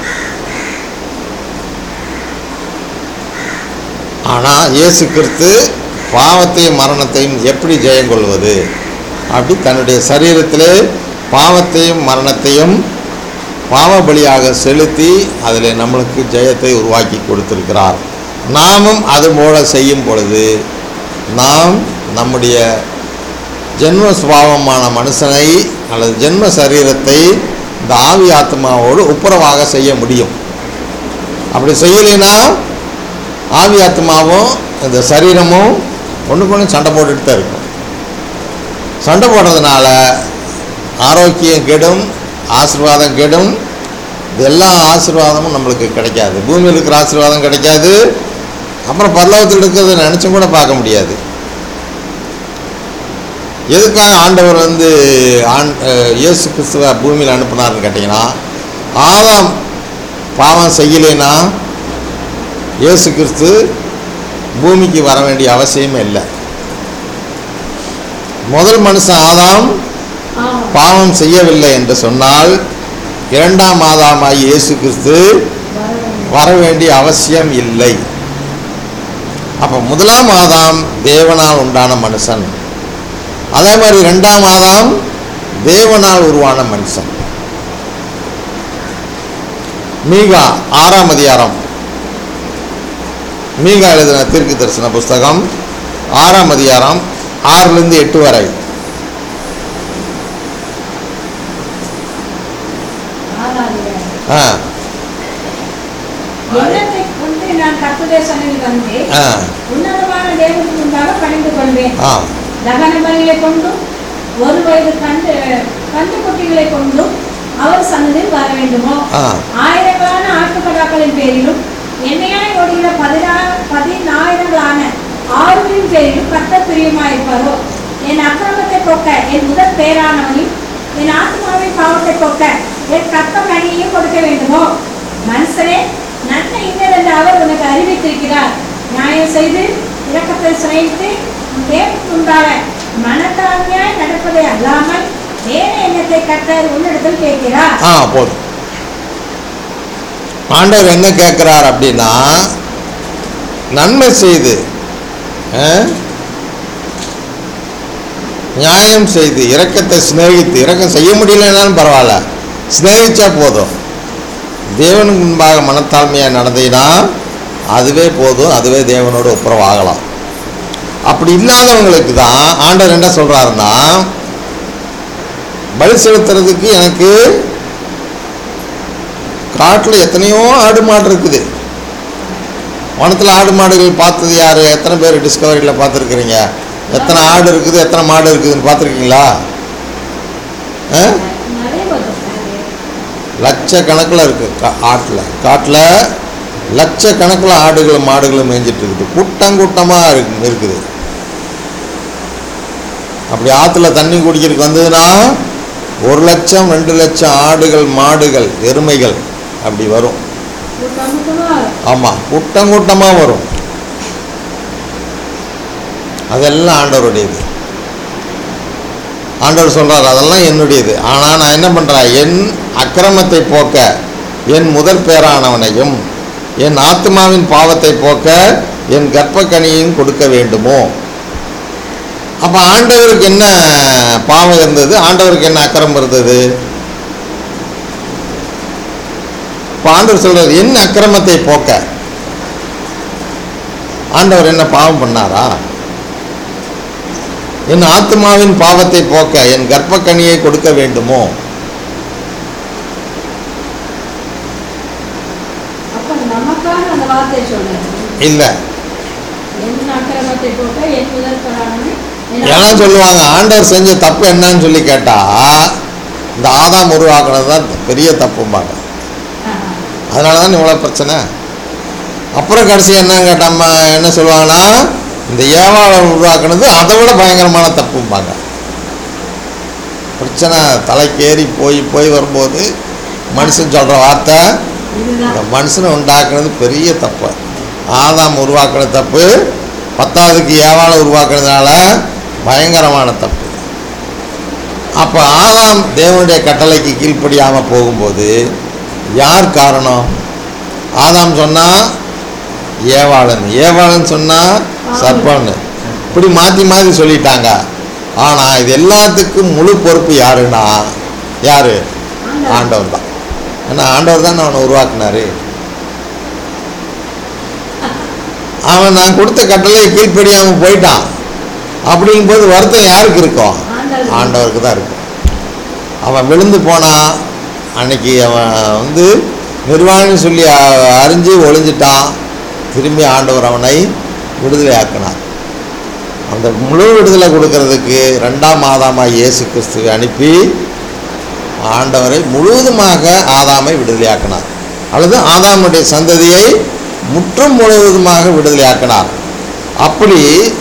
ஆனால் இயேசு கிறிஸ்து பாவத்தையும் மரணத்தையும் எப்படி ஜெயம் கொள்வது அப்படி தன்னுடைய சரீரத்திலே பாவத்தையும் மரணத்தையும் பாவ பலியாக செலுத்தி அதில் நம்மளுக்கு ஜெயத்தை உருவாக்கி கொடுத்திருக்கிறார் நாமும் அது போல செய்யும் பொழுது நாம் நம்முடைய ஜென்ம சுபாவமான மனுஷனை அல்லது ஜென்ம சரீரத்தை இந்த ஆவி ஆத்மாவோடு ஒப்புரவாக செய்ய முடியும் அப்படி செய்யலைன்னா ஆவி ஆத்மாவும் இந்த சரீரமும் ஒன்றுக்கு ஒன்று சண்டை போட்டுட்டு தான் இருக்கும் சண்டை போடுறதுனால ஆரோக்கியம் கெடும் ஆசீர்வாதம் கெடும் இது எல்லா ஆசீர்வாதமும் நம்மளுக்கு கிடைக்காது பூமியில் இருக்கிற ஆசீர்வாதம் கிடைக்காது அப்புறம் பரலோகத்தில் இருக்கிறத நினச்சும் கூட பார்க்க முடியாது எதுக்காக ஆண்டவர் வந்து ஆண் அஹ், இயேசு கிறிஸ்துவ பூமியில் அனுப்புனார்னு கேட்டிங்கன்னா ஆதாம் பாவம் செய்யலைன்னா இயேசு கிறிஸ்து பூமிக்கு வர வேண்டிய அவசியமே இல்லை முதல் மனுஷன் ஆதாம் ஆமாம். பாவம் செய்யவில்லை என்று சொன்னால் இரண்டாம் ஆதாமாய் இயேசு கிறிஸ்து வர வேண்டும். வர வேண்டிய அவசியம் இல்லை அப்போ முதலாம் ஆதாம் தேவனால் உண்டான மனுஷன் அதே மாதிரி ரெண்டாம் ஆதாம் தேவனால் உருவான மனுஷன் மீகா ஆறாம் அதிகாரம் மீகா எழுதின தீர்க்கு தரிசன புஸ்தகம் ஆறாம் அதிகாரம் ஆறிலிருந்து எட்டு வரை ஆகாதீர்கள். ஆ எண்ணத்தை கொண்டு நான் கர்த்தருடைய சன்னதியில் வந்து ஆ உன்னதமான தேவனுக்கு முன்பாக பணிந்து கொள்வேன் ஆ தகன பலிகளை கொண்டும் ஒரு வயது கண்டு கன்று குட்டிகளை கொண்டும் அவர் சன்னதியில் வர வேண்டுமோ ஆ ஆயிரங்களான ஆட்டுக்கடாக்களின் பேரிலும் எண்ணெயாய் ஓடுகிற பதினா பதினாயிரங்களான ஆறுகளின் பேரிலும் கர்த்தர் பிரியமாயிருப்பாரோ என் அக்கிரமத்தை போக்க என் முதல் பேரானவனையும் என் ஆத்மாவின் பாவத்தை போக்க என் கற்ப கனியையும் கொடுக்க வேண்டுமோ மனுஷரே நன்மை இன்னதென்று அவர் உனக்கு அறிவித்திருக்கிறார் நியாயம் செய்து இரக்கத்தை சிறைத்து தேவனுக்கு உண்டாக மனத்தாழ்மையாய் நடப்பதை அல்லாமல் வேற எண்ணத்தை கர்த்தர் உன்னிடத்தில் கேட்கிறார் ஆ போதும் ஆண்டவர் என்ன கேட்குறார் அப்படின்னா நன்மை செய்து ஆ? நியாயம் செய்து இரக்கத்தை சிநேகித்து இரக்கம் செய்ய முடியலனாலும் பரவாயில்ல சிநேகிச்சா போதும் தேவனுக்கு முன்பாக மனத்தாழ்மையாக நடந்தீங்கன்னா அதுவே போதும் அதுவே தேவனோட ஒப்புரவாகலாம் அப்படி இல்லாதவங்களுக்கு தான் ஆண்டவர் என்ன சொல்கிறாருன்னா பலி செலுத்துறதுக்கு எனக்கு காட்டில் எத்தனையோ ஆடு மாடு இருக்குது வனத்தில் ஆடு மாடுகள் பார்த்தது யார் எத்தனை பேர் டிஸ்கவரியில் பார்த்துருக்குறீங்க எத்தனை ஆடு இருக்குது எத்தனை மாடு இருக்குதுன்னு பார்த்துருக்கீங்களா ஆ நிறைய வரும். லட்சக்கணக்கில் இருக்குது கா ஆட்டில் காட்டில் லட்சக்கணக்கில் ஆடுகளும் மாடுகளும் மேய்ஞ்சிட்டு இருக்குது கூட்டம் கூட்டமாக இருக்கு இருக்குது அப்படி ஆற்றுல தண்ணி குடிக்கிறதுக்கு வந்ததுன்னா ஒரு லட்சம் ரெண்டு லட்சம் ஆடுகள் மாடுகள் எருமைகள் அப்படி வரும் கூட்டம் கூட்டமா வரும். ஆமாம் கூட்டம் கூட்டமாக வரும் அதெல்லாம் ஆண்டவருடையது ஆண்டவர் சொல்றார் அதெல்லாம் என்னுடையது ஆனால் நான் என்ன பண்ணுறேன் என் அக்கிரமத்தை போக்க என் முதற் பேரானவனையும் என் ஆத்மாவின் பாவத்தை போக்க என் கர்ப்பக்கனியையும் கொடுக்க வேண்டுமோ அப்போ ஆண்டவருக்கு என்ன பாவம் இருந்தது ஆண்டவருக்கு என்ன அக்கிரமம் இருந்தது இப்போ ஆண்டவர் சொல்றாரு என் அக்கிரமத்தை போக்க ஆண்டவர் என்ன பாவம் பண்ணாரா என் ஆத்மாவின் பாவத்தை போக்க என் கர்ப்பக்கனியை கொடுக்க வேண்டுமோ அப்ப நமக்கான அந்த வார்த்தை சொல்றாரு இல்லை என் அக்கிரமத்தை போக்க என் முதல் பராணமே எல்லாம் சொல்லுவாங்க ஆண்டவர் செஞ்ச தப்பு என்னன்னு சொல்லி கேட்டா இந்த ஆதாம் உருவாக்குனது தான் பெரிய தப்பும்பாங்க அதனால தான் இவ்வளோ பிரச்சனை அப்புறம் கடைசி என்ன கேட்டாம என்ன சொல்லுவாங்கன்னா இந்த ஏவாளை உருவாக்குனது அதை விட பயங்கரமான தப்பும்பாங்க பிரச்சனை தலைக்கேறி போய் போய் வரும்போது மனுஷன் சொல்கிற வார்த்தை இதுதான் இந்த மனுஷனை உண்டாக்குனது பெரிய தப்பு ஆதாம் உருவாக்குன தப்பு பத்தாவதுக்கு ஏவாளை உருவாக்குனதுனால பயங்கரமான தப்பு அப்போ ஆதாம் தேவனுடைய கட்டளைக்கு கீழ்ப்படியாமல் போகும்போது யார் காரணம் ஆதாம் சொன்னா ஏவாளன் ஏவாளன் சொன்னா சர்ப்பன்னு இப்படி மாற்றி மாற்றி சொல்லிட்டாங்க ஆனால் இது எல்லாத்துக்கும் முழு பொறுப்பு யாருன்னா யாரு ஆண்டவர். ஆண்டவர் தான் ஏன்னா ஆண்டவர் தான் அவனை உருவாக்குனாரு அவன் நான் கொடுத்த கட்டளையை கீழ்ப்படியாமல் போயிட்டான் அப்படிங்கும்போது வருத்தம் யாருக்கு இருக்கும் ஆண்டவர். ஆண்டவருக்கு தான் இருக்கும் அவன் விழுந்து போனான் அன்னைக்கு அவன் வந்து நிர்வாணம் சொல்லி அ- அறிஞ்சு ஒளிஞ்சிட்டான் திரும்பி ஆண்டவர் அவனை விடுதலை ஆக்கினார் அந்த முழு விடுதலை கொடுக்கறதுக்கு ரெண்டாம் ஆதாமாய் இயேசு கிறிஸ்துவை அனுப்பி ஆண்டவரை முழுவதுமாக ஆதாமை விடுதலையாக்கினார் அல்லது ஆதாமுடைய சந்ததியை முற்றும் முழுவதுமாக விடுதலையாக்கினார் அப்படி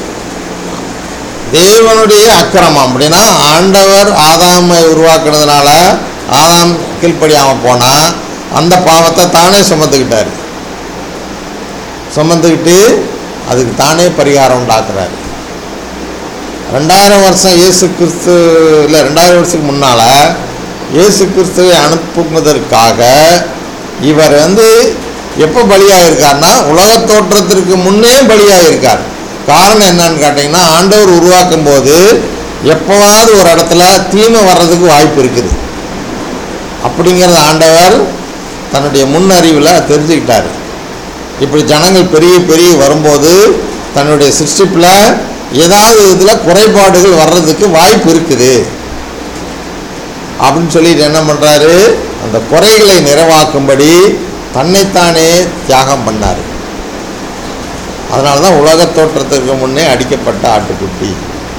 தேவனுடைய அக்கிரமம் அப்படின்னா ஆண்டவர் ஆதாமை உருவாக்குனதுனால ஆதாம் கீழ்ப்படியாமல் போனால் அந்த பாவத்தை தானே சுமந்துக்கிட்டார் சுமந்துக்கிட்டு அதுக்கு தானே பரிகாரம் உண்டாக்குறாரு ரெண்டாயிரம் வருஷம் இயேசு கிறிஸ்து இல்லை ரெண்டாயிரம் வருஷத்துக்கு முன்னால் இயேசு கிறிஸ்துவை அனுப்புவதற்காக இவர் வந்து எப்போ பலியாயிருக்காருன்னா உலகத் தோற்றத்திற்கு முன்னே பலியாயிருக்கார் காரணம் என்னன்னு கேட்டிங்கன்னா ஆண்டவர் உருவாக்கும் போது எப்போவாவது ஒரு இடத்துல தீமை வர்றதுக்கு வாய்ப்பு இருக்குது அப்படிங்கிறத ஆண்டவர் தன்னுடைய முன் அறிவில் தெரிஞ்சுக்கிட்டார் இப்படி ஜனங்கள் பெரிய பெரிய வரும்போது தன்னுடைய சிருஷ்டிப்பில் ஏதாவது இதில் குறைபாடுகள் வர்றதுக்கு வாய்ப்பு இருக்குது அப்படின்னு சொல்லிட்டு என்ன பண்ணுறாரு அந்த குறைகளை நிறைவாக்கும்படி தன்னைத்தானே தியாகம் பண்ணார் அதனால தான் உலகத் தோற்றத்திற்கு முன்னே அடிக்கப்பட்ட ஆட்டுக்குட்டி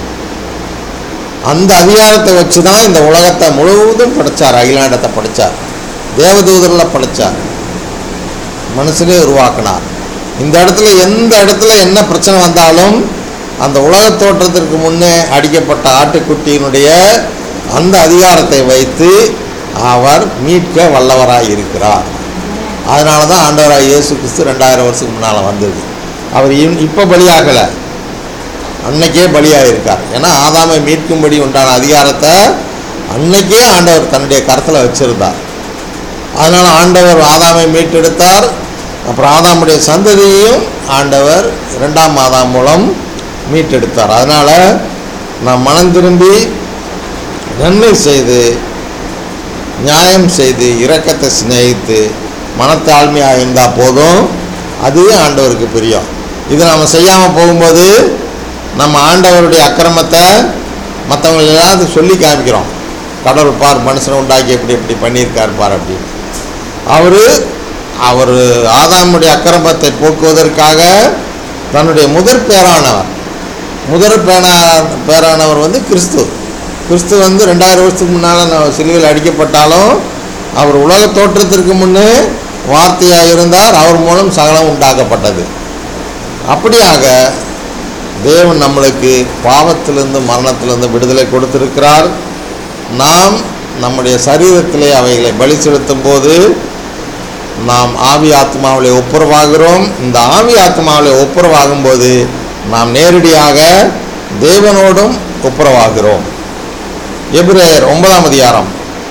அந்த அதிகாரத்தை வச்சு தான் இந்த உலகத்தை முழுவதும் படைச்சார் அகிலாண்டத்தை படைச்சார் தேவதூதரில் படைச்சார் மனுஷனே உருவாக்கினார் இந்த இடத்துல எந்த இடத்துல என்ன பிரச்சனை வந்தாலும் அந்த உலகத் தோற்றத்திற்கு முன்னே அடிக்கப்பட்ட ஆட்டுக்குட்டியினுடைய அந்த அதிகாரத்தை வைத்து அவர் மீட்க வல்லவராய் இருக்கிறார் அதனால தான் ஆண்டவராய் இயேசு கிறிஸ்து ரெண்டாயிரம் வருஷத்துக்கு முன்னால் வந்தது அவர் இப்போ பலியாகலை அன்னைக்கே பலியாக இருக்கார் ஏன்னா ஆதாமை மீட்கும்படி உண்டான அதிகாரத்தை அன்னைக்கே ஆண்டவர் தன்னுடைய கரத்தில் வச்சிருந்தார் அதனால் ஆண்டவர் ஆதாமை மீட்டெடுத்தார் அப்புறம் ஆதாமுடைய சந்ததியையும் ஆண்டவர் இரண்டாம் ஆதாம் மூலம் மீட்டெடுத்தார் அதனால் நாம் மனம் திரும்பி நன்மை செய்து நியாயம் செய்து இரக்கத்தை சிநேகித்து மனத்தாழ்மையாக இருந்தால் போதும் அதுவே ஆண்டவருக்கு பிரியம் இது நம்ம செய்யாமல் போகும்போது நம்ம ஆண்டவருடைய அக்கிரமத்தை மற்றவங்க எல்லாத்தையும் சொல்லி காமிக்கிறோம் கடவுள் பார் மனுஷனை உண்டாக்கி எப்படி எப்படி பண்ணியிருக்கார் பார் அப்படின்னு அவர் அவர் ஆதாமுடைய அக்கிரமத்தை போக்குவதற்காக தன்னுடைய முதற் பேரானவர் முதற் பேனா பேரானவர் வந்து கிறிஸ்து கிறிஸ்து வந்து ரெண்டாயிரம் வருஷத்துக்கு முன்னால் சிலுவையில் அடிக்கப்பட்டாலும் அவர் உலக தோற்றத்திற்கு முன்னே வார்த்தையாக இருந்தார் அவர் மூலம் சகலம் உண்டாக்கப்பட்டது அப்படியாக தேவன் நம்மளுக்கு பாவத்திலிருந்து மரணத்திலிருந்து விடுதலை கொடுத்திருக்கிறார் நாம் நம்முடைய சரீரத்திலே அவைகளை பலி செலுத்தும் போது நாம் ஆவி ஆத்மாவிலே ஒப்புரவாகிறோம் இந்த ஆவி ஆத்மாவிலே ஒப்புரவாகும் போது நாம் நேரடியாக தேவனோடும் ஒப்புரவாகிறோம் எபிரேயர் ஒன்பதாம் அதிகாரம்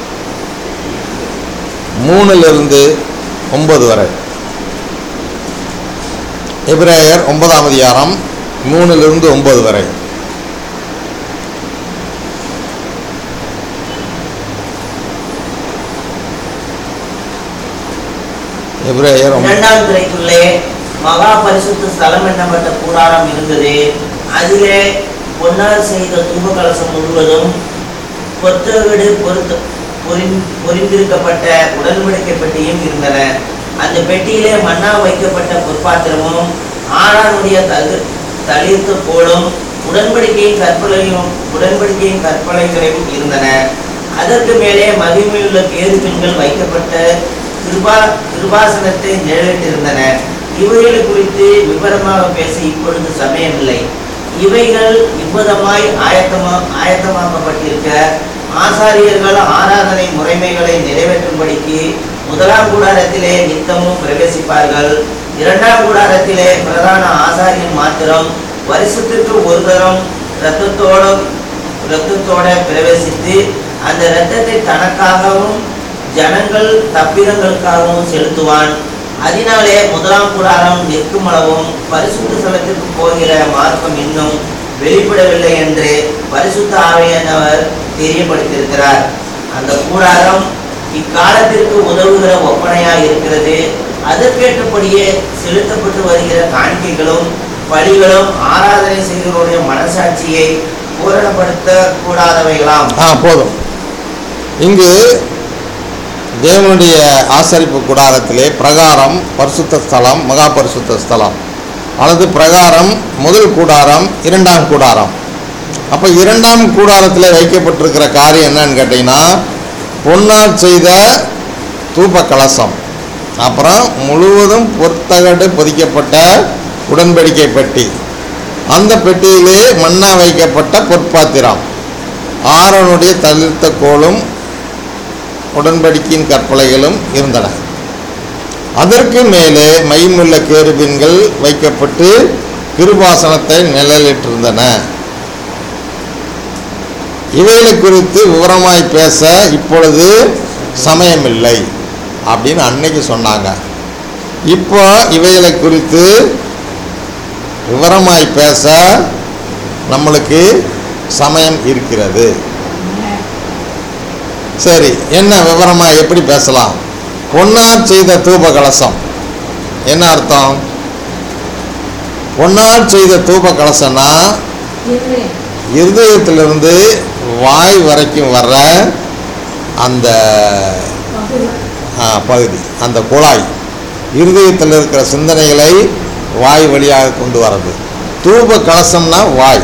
மூணிலிருந்து ஒன்பது வரை எபிரேயர் ஒன்பதாம் அதிகாரம் மூணிலிருந்து ஒன்பது வரை எபிரேயர் ஒன்ப- இரண்டாம் துறைக்குள்ளே மகா பரிசுத்த ஸ்தலம் என்னப்பட்ட கூடாரம் இருந்தது அதிலே பொன்னால் செய்த தூப கலசம் முழுவதும் கொத்தவீடு பொருத்த பொரிந் பொரிந்திருக்கப்பட்ட உடன்படிக்கை பெட்டியும் இருந்தன அந்த பெட்டியிலே மண்ணா வைக்கப்பட்ட பொற்பாத்திரமும் ஆறானுடைய தகு தளிர்த்து போலும் உடன்படிக்கையின் கற்பலையும் உடன்படிக்கையின் கற்பலைகளையும் இருந்தன அதற்கு மேலே மகிமையுள்ள கேருபின்கள் வைக்கப்பட்ட கிருபா கிருபாசனத்தை நிழலிட்டிருந்தன இவைகள் குறித்து விவரமாக பேச இப்பொழுது சமயமில்லை இவைகள் இவ்விதமாய் ஆயத்தமா ஆயத்தமாக்கப்பட்டிருக்க ஆசாரியர்கள் ஆராதனை முறைமைகளை நிறைவேற்றும்படிக்கு முதலாம் கூடாரத்திலே நித்தமும் பிரவேசிப்பார்கள் இரண்டாம் கூடாரத்திலே பிரதான ஆசாரியன் மாத்திரம் வருஷத்திற்கு ஒரு தரம் இரத்தத்தோட இரத்தத்தோட பிரவேசித்து அந்த இரத்தத்தை தனக்காகவும் ஜனங்கள் தப்பிதங்களுக்காகவும் செலுத்துவான் அதனாலே முதலாம் கூடாரம் நிற்கும் அளவும் பரிசுத்த ஸ்தலத்திற்கு போகிற மார்க்கம் இன்னும் வெளிப்படவில்லை என்று பரிசுத்த ஆவியானவர் தெரியப்படுத்தியிருக்கிறார் அந்த கூடாரம் இக்காலத்திற்கு உதவுகிற ஒப்பனையாய் இருக்கிறது அதற்கேற்றபடியே செலுத்தப்பட்டு வருகிற காணிக்கைகளும் பலிகளும் ஆராதனை செய்கிறவருடைய மனசாட்சியை பூரணப்படுத்த கூடாதவைகளாம் ஆ போதும் இங்கு தேவனுடைய ஆசரிப்பு கூடாரத்திலே பிரகாரம் பரிசுத்த ஸ்தலம் மகா பரிசுத்த ஸ்தலம் அல்லது பிரகாரம் முதல் கூடாரம் இரண்டாம் கூடாரம் அப்போ இரண்டாம் கூடாரத்தில் வைக்கப்பட்டிருக்கிற காரியம் என்னன்னு கேட்டிங்கன்னா பொன்னால் செய்த தூப கலசம் அப்புறம் முழுவதும் பொற்தகடு பொதிக்கப்பட்ட உடன்படிக்கை பெட்டி அந்த பெட்டியிலே மண்ணா வைக்கப்பட்ட பொற்பாத்திரம் ஆரோனுடைய தளிர்த்த கோலும் உடன்படிக்கையின் கற்பலைகளும் இருந்தன அதற்கு மேலே மைமுள்ள கேருபின்கள் வைக்கப்பட்டு கிருபாசனத்தை நிழலிட்டிருந்தன இவைகளை குறித்து விவரமாய் பேச இப்பொழுது சமயமில்லை அப்படின்னு அன்னைக்கு சொன்னாங்க இப்போ இவைகளை குறித்து விவரமாய் பேச நம்மளுக்கு சமயம் இருக்கிறது சரி என்ன விவரமா எப்படி பேசலாம் பொன்னார் செய்த தூப கலசம் என்ன அர்த்தம் பொன்னார் செய்த தூப கலசம்னா இருதயம். இருதயத்திலிருந்து வாய் வரைக்கும் வர்ற அந்த பகுதி. ஆ, பகுதி அந்த குழாய் இருதயத்தில் இருக்கிற சிந்தனைகளை வாய் வழியாக கொண்டு வர்றது தூப கலசம்னா வாய்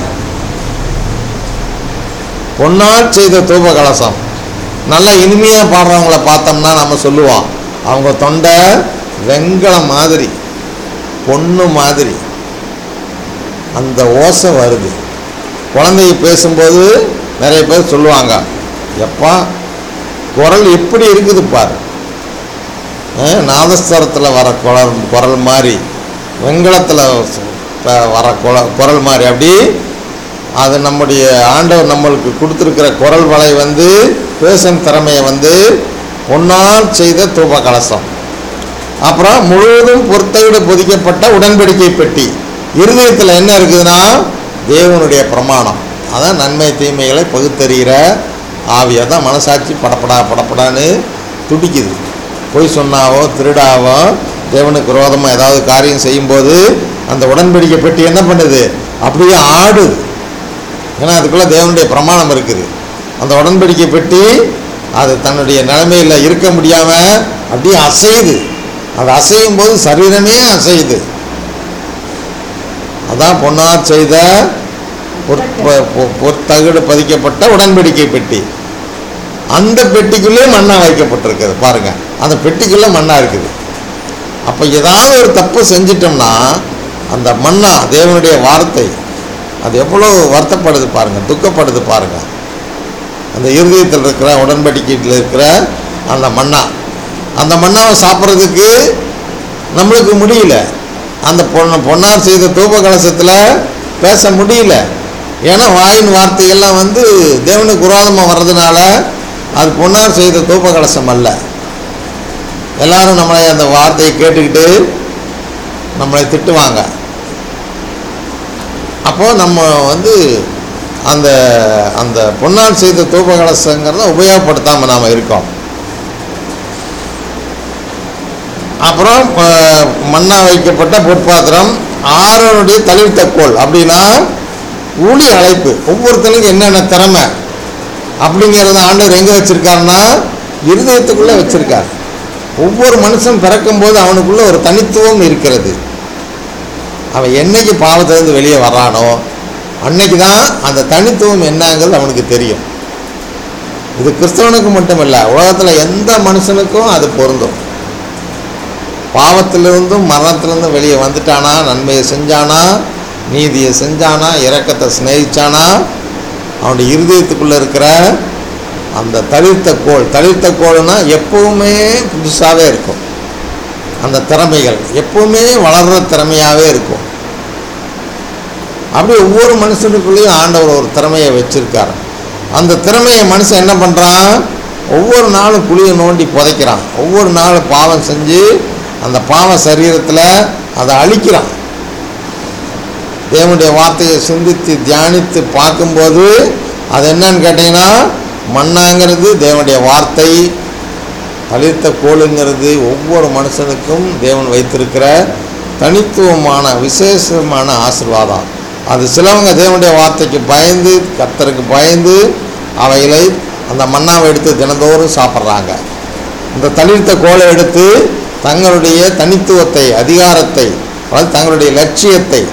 பொன்னால் செய்த தூப கலசம் நல்லா இனிமையாக பாடுறவங்கள பார்த்தோம்னா நம்ம சொல்லுவோம் அவங்க தொண்டை வெங்கலம் மாதிரி பொண்ணு மாதிரி அந்த ஓசை வருது குழந்தைங்க பேசும்போது நிறைய பேர் சொல்லுவாங்க எப்பா குரல் எப்படி இருக்குது பாரு நாதஸ்வரத்தில் வர குரல் குரல் மாதிரி வெங்கலத்தில் வர குரல் குரல் மாதிரி அப்படி அது நம்முடைய ஆண்டவர் நம்மளுக்கு கொடுத்துருக்கிற குரல் வலை வந்து பேசும் திறமையை வந்து பொன்னால் செய்த தூப கலசம் அப்புறம் முழுவதும் பொறுத்தவிட பொதிக்கப்பட்ட உடன்படிக்கை பெட்டி இருதயத்தில் என்ன இருக்குதுன்னா தேவனுடைய பிரமாணம் அதான் நன்மை தீமைகளை பகுத்தறிகிற ஆவியை தான் மனசாட்சி படப்படா படப்படான்னு துடிக்குது பொய் சொன்னாவோ திருடாவோ தேவனுக்கு விரோதமாக ஏதாவது காரியம் செய்யும்போது அந்த உடன்படிக்கை பெட்டி என்ன பண்ணுது அப்படியே ஆடுது ஏன்னா அதுக்குள்ளே தேவனுடைய பிரமாணம் இருக்குது அந்த உடன்படிக்கை பெட்டி அது தன்னுடைய நிலைமையில் இருக்க முடியாமல் அப்படியே அசையுது அது அசையும் போது சரீரமே அசையுது அதான் பொன்னார் செய்த பொற்- பொ- பொற்தகடு பதிக்கப்பட்ட உடன்படிக்கை பெட்டி அந்த பெட்டிக்குள்ளே மண்ணா வைக்கப்பட்டிருக்குது பாருங்க அந்த பெட்டிக்குள்ளே மண்ணா இருக்குது அப்போ ஏதாவது ஒரு தப்பு செஞ்சிட்டோம்னா அந்த மண்ணா தேவனுடைய வார்த்தை அது எவ்வளோ வருத்தப்படுது பாருங்க துக்கப்படுது பாருங்க அந்த இருதயத்தில் இருக்கிற உடன்படிக்கையில் இருக்கிற அந்த மண்ணா அந்த மண்ணாவை சாப்பிட்றதுக்கு நம்மளுக்கு முடியல அந்த பொண்ண பொன்னார் செய்த தூப கலசத்தில் பேச முடியல ஏன்னா வாயின் வார்த்தைகள்லாம் வந்து தேவனுக்கு விரோதமாக வர்றதுனால அது பொன்னார் செய்த தூப கலசம் அல்ல எல்லாரும் நம்மளை அந்த வார்த்தையை கேட்டுக்கிட்டு நம்மளை திட்டுவாங்க அப்போது நம்ம வந்து அந்த அந்த பொன்னால் செய்த தூப கலசங்கிறத உபயோகப்படுத்தாமல் நாம் இருக்கோம் அப்புறம் அஹ், மண்ணா வைக்கப்பட்ட பொற்பாத்திரம் ஆரோனுடைய தளிர்த்த கோல் அப்படின்னா ஊழி அழைப்பு ஒவ்வொருத்தனுக்கும் என்னென்ன திறமை அப்படிங்கிறத ஆண்டவர் எங்கே வச்சிருக்காருன்னா இருதயத்துக்குள்ளே வச்சிருக்கார் ஒவ்வொரு மனுஷன் பிறக்கும்போது அவனுக்குள்ள ஒரு தனித்துவம் இருக்கிறது அவன் என்னைக்கு பாவத்திலிருந்து வெளியே வர்றானோ அன்னைக்கு தான் அந்த தனித்துவம் என்னங்கிறது அவனுக்கு தெரியும் இது கிறிஸ்தவனுக்கு மட்டுமல்ல உலகத்தில் எந்த மனுஷனுக்கும் அது பொருந்தும் பாவத்திலிருந்தும் மரணத்திலிருந்தும் வெளியே வந்துட்டானா நன்மையை செஞ்சானா நீதியை செஞ்சானா இரக்கத்தை சிநேகிச்சானா அவனுடைய இருதயத்துக்குள்ளே இருக்கிற அந்த தளிர்த்த கோள் தளிர்த்த கோள்னா எப்பவுமே புதுசாகவே இருக்கும் அந்த திறமைகள் எப்பவுமே வளர்கிற திறமையாகவே இருக்கும் அப்படி ஒவ்வொரு மனுஷனுக்குள்ளேயும் ஆண்டவர் ஒரு திறமையை வச்சிருக்காரு அந்த திறமையை மனுஷன் என்ன பண்ணுறான் ஒவ்வொரு நாளும் குழியை நோண்டி புதைக்கிறான் ஒவ்வொரு நாளும் பாவம் செஞ்சு அந்த பாவ சரீரத்தில் அதை அழிக்கிறான் தேவனுடைய வார்த்தையை சிந்தித்து தியானித்து பார்க்கும்போது அது என்னன்னு கேட்டிங்கன்னா மண்ணாங்கிறது தேவனுடைய வார்த்தை தளிர்த்த கோளுங்கிறது ஒவ்வொரு மனுஷனுக்கும் தேவன் வைத்திருக்கிற தனித்துவமான விசேஷமான ஆசீர்வாதம் அது சிலவங்க தேவனுடைய வார்த்தைக்கு பயந்து கர்த்தருக்கு பயந்து அவைகளை அந்த மண்ணாவை எடுத்து தினந்தோறும் சாப்பிட்றாங்க இந்த தளிர்த்த கோலை எடுத்து தங்களுடைய தனித்துவத்தை அதிகாரத்தை அதாவது தங்களுடைய லட்சியத்தை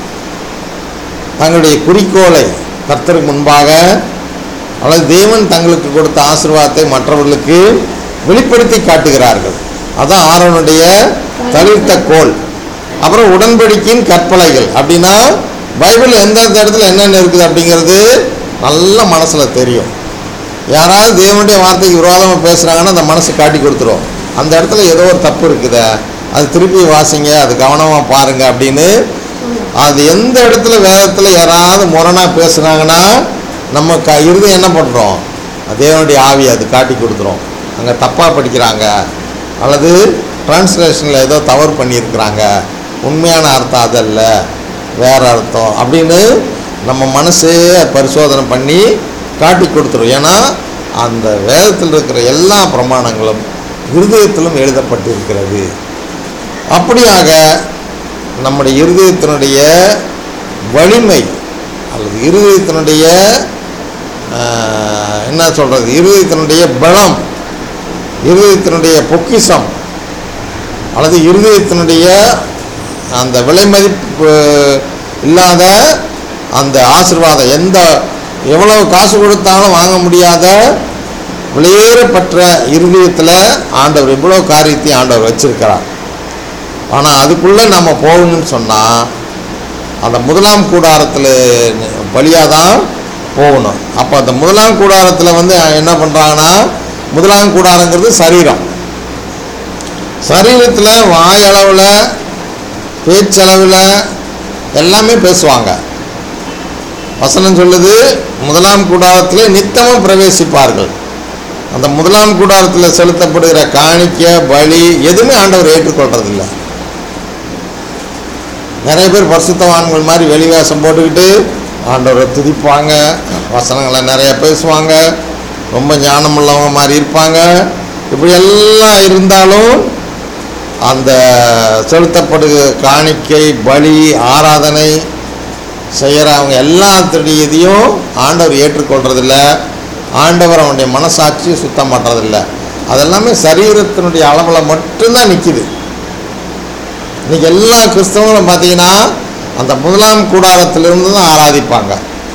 தங்களுடைய குறிக்கோளை கர்த்தருக்கு முன்பாக அல்லது தேவன் தங்களுக்கு கொடுத்த ஆசீர்வாதத்தை மற்றவர்களுக்கு வெளிப்படுத்தி காட்டுகிறார்கள் அதான் ஆரோனுடைய தளிர்த்த கோல் அப்புறம் உடன்படிக்கையின் கற்பலைகள் அப்படின்னா பைபிள் எந்தெந்த இடத்துல என்னென்ன இருக்குது அப்படிங்கிறது நல்ல மனசில் தெரியும் யாராவது தேவனுடைய வார்த்தைக்கு விரோதமாக பேசுகிறாங்கன்னா அந்த மனசு காட்டி கொடுத்துரும் அந்த இடத்துல ஏதோ ஒரு தப்பு இருக்குதே அது திருப்பி வாசிங்க அது கவனமாக பாருங்க அப்படின்னு அது எந்த இடத்துல வேதத்தில் யாராவது முரணாக பேசுனாங்கன்னா நம்ம க இறுதி என்ன பண்ணுறோம் தேவனுடைய ஆவி அது காட்டி கொடுத்துரும் அங்கே தப்பாக படிக்கிறாங்க அல்லது டிரான்ஸ்லேஷனில் ஏதோ தவறு பண்ணியிருக்கிறாங்க உண்மையான அர்த்தம் அதல்ல வேற அர்த்தம் அப்படின்னு நம்ம மனசே பரிசோதனை பண்ணி காட்டி கொடுத்துரும் ஏன்னா அந்த வேதத்தில் இருக்கிற எல்லா பிரமாணங்களும் இருதயத்திலும் எழுதப்பட்டிருக்கிறது அப்படியாக நம்முடைய இருதயத்தினுடைய வலிமை அல்லது இருதயத்தினுடைய ஆஹ், என்ன சொல்கிறது இருதயத்தினுடைய பலம் இருதயத்தினுடைய பொக்கிஷம் அல்லது இருதயத்தினுடைய அந்த விலை மதிப்பு இல்லாத அந்த ஆசீர்வாதம் எந்த எவ்வளவு காசு கொடுத்தாலும் வாங்க முடியாத விலையேறப்பட்ட இருதயத்தில் ஆண்டவர் இவ்வளோ காரியத்தையும் ஆண்டவர் வச்சிருக்கிறார் ஆனால் அதுக்குள்ளே நம்ம போகணும்னு சொன்னால் அந்த முதலாம் கூடாரத்தில் வழியாக தான் போகணும் அப்போ அந்த முதலாம் கூடாரத்தில் வந்து என்ன பண்ணுறாங்கன்னா முதலாம் கூடாரங்கிறது சரீரம் சரீரத்தில் வாயளவில் பேச்சளவில் எல்லாமே பேசுவாங்க வசனம் சொல்லுது முதலாம் கூடாரத்தில் நித்தமும் பிரவேசிப்பார்கள் அந்த முதலாம் கூடாரத்தில் செலுத்தப்படுகிற காணிக்க பலி எதுவுமே ஆண்டவர் ஏற்றுக்கொள்றதில்ல நிறைய பேர் பரிசுத்தவான்கள் மாதிரி வெளிவேஷம் போட்டுக்கிட்டு ஆண்டவரை துதிப்பாங்க வசனங்களை நிறைய பேசுவாங்க ரொம்ப ஞானமுள்ளவங்க மாதிரி இருப்பாங்க இப்படி எல்லாம் இருந்தாலும் அந்த செலுத்தப்படுகிற காணிக்கை பலி ஆராதனை செய்கிறவங்க எல்லாத்துடைய இதையும் ஆண்டவர் ஏற்றுக்கொள்றதில்ல ஆண்டவர் அவனுடைய மனசாட்சியை சுத்தம் பண்ணுறதில்ல அதெல்லாமே சரீரத்தினுடைய அளவில் மட்டும்தான் நிற்கிது இன்னைக்கு எல்லா கிறிஸ்தவங்களும் பார்த்தீங்கன்னா அந்த முதலாம் கூடாரத்திலிருந்து தான் ஆராதிப்பாங்க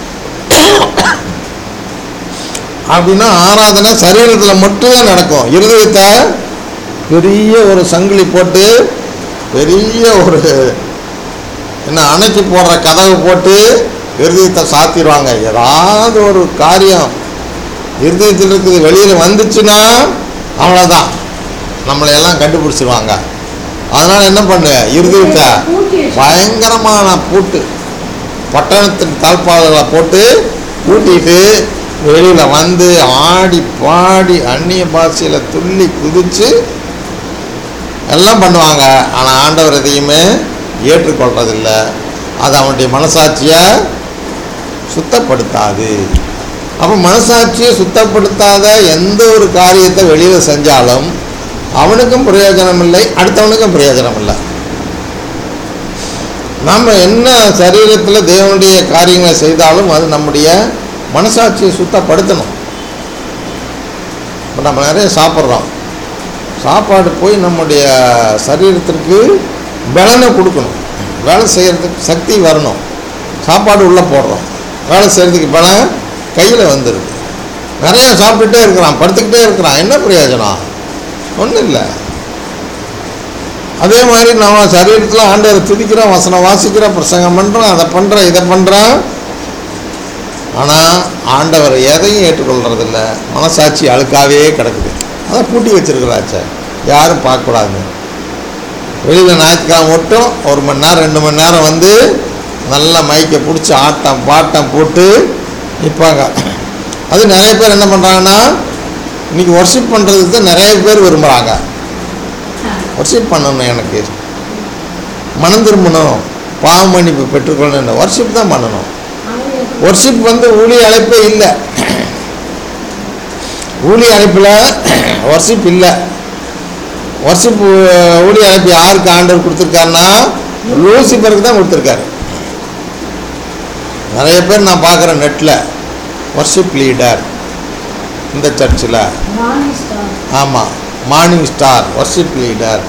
அப்படின்னா ஆராதனை சரீரத்தில் மட்டும்தான் நடக்கும் இருதயத்தை பெரிய ஒரு சங்கிலி போட்டு பெரிய ஒரு என்ன அணைச்சி போடுற கதவு போட்டு இருதயத்தை சாத்திடுவாங்க ஏதாவது ஒரு காரியம் இருதயத்தில் இருக்குது வெளியில் வந்துச்சுன்னா அவ்வளோதான் நம்மளை எல்லாம் கண்டுபிடிச்சிருவாங்க அதனால் என்ன பண்ணு இருதயத்தை பூட்டி வச்சு. பயங்கரமான பூட்டு பட்டணத்தின் தாழ்பாளர்களை போட்டு பூட்டிட்டு வெளியில் வந்து ஆடி பாடி அந்நிய பாஷையில் துள்ளி குதித்து எல்லாம் பண்ணுவாங்க ஆனால் ஆண்டவர் எதையுமே ஏற்றுக்கொள்றதில்ல அது அவனுடைய மனசாட்சியை சுத்தப்படுத்தாது அப்போ மனசாட்சியை சுத்தப்படுத்தாத எந்த ஒரு காரியத்தை வெளியில் செஞ்சாலும் அவனுக்கும் பிரயோஜனம் இல்லை அடுத்தவனுக்கும் பிரயோஜனம் இல்லை நாம் என்ன சரீரத்தில் தேவனுடைய காரியங்களை செய்தாலும் அது நம்முடைய மனசாட்சியை சுத்தப்படுத்தணும் இப்போ நம்ம நிறைய சாப்பிட்றோம் சாப்பாடு போய் நம்முடைய சரீரத்திற்கு பலனை கொடுக்கணும் வேலை செய்கிறதுக்கு சக்தி வரணும் சாப்பாடு உள்ளே போடுறோம் வேலை செய்கிறதுக்கு பலம் கையில் வந்துடுது நிறையா சாப்பிட்டுட்டே இருக்கிறான் படுத்துக்கிட்டே இருக்கிறான் என்ன பிரயோஜனம் ஒன்றும் இல்லை அதே மாதிரி நம்ம சரீரத்தில் ஆண்டவரை துதிக்கிறோம் வசனம் வாசிக்கிறோம் பிரசங்கம் பண்ணுறோம் அதை பண்ணுறோம் இதை பண்ணுறோம் ஆனால் ஆண்டவர் எதையும் ஏற்றுக்கொள்றதில்ல மனசாட்சி அழுக்காவே கிடக்குது அதை பூட்டி வச்சிருக்கிறாச்சே யாரும் பார்க்கக்கூடாது வெளியில் ஞாயிற்றுக்கிழமை மட்டும் ஒரு மணி நேரம் ரெண்டு மணி நேரம் வந்து நல்ல மைக்கை பிடிச்சி ஆட்டம் பாட்டம் போட்டு நிற்பாங்க அது நிறைய பேர் என்ன பண்ணுறாங்கன்னா இன்றைக்கி ஒர்ஷிப் பண்ணுறதுக்கு தான் நிறைய பேர் விரும்புகிறாங்க ஒர்ஷிப் பண்ணணும் எனக்கு மனம் திரும்பணும் பாவ மன்னிப்பு பெற்றுக்கொள்ளணும் ஒர்ஷிப் தான் பண்ணணும் அவங்க ஒர்ஷிப் வந்து ஊழிய அழைப்பே இல்லை ஊழிய அழைப்பில் ஒர்ஷிப் இல்லை ஒர்ஷிப் ஊழிய அழைப்பு யாருக்கு ஆண்டவர் கொடுத்துருக்காருன்னா லூசிபருக்கு தான் கொடுத்துருக்காரு நிறைய பேர் நான் பார்க்குறேன் நெட்டில் ஒர்ஷிப் லீடர் இந்த சர்ச்சில் மார்னிங் ஸ்டார் ஆமாம் மார்னிங் ஸ்டார் ஒர்ஷிப் லீடர்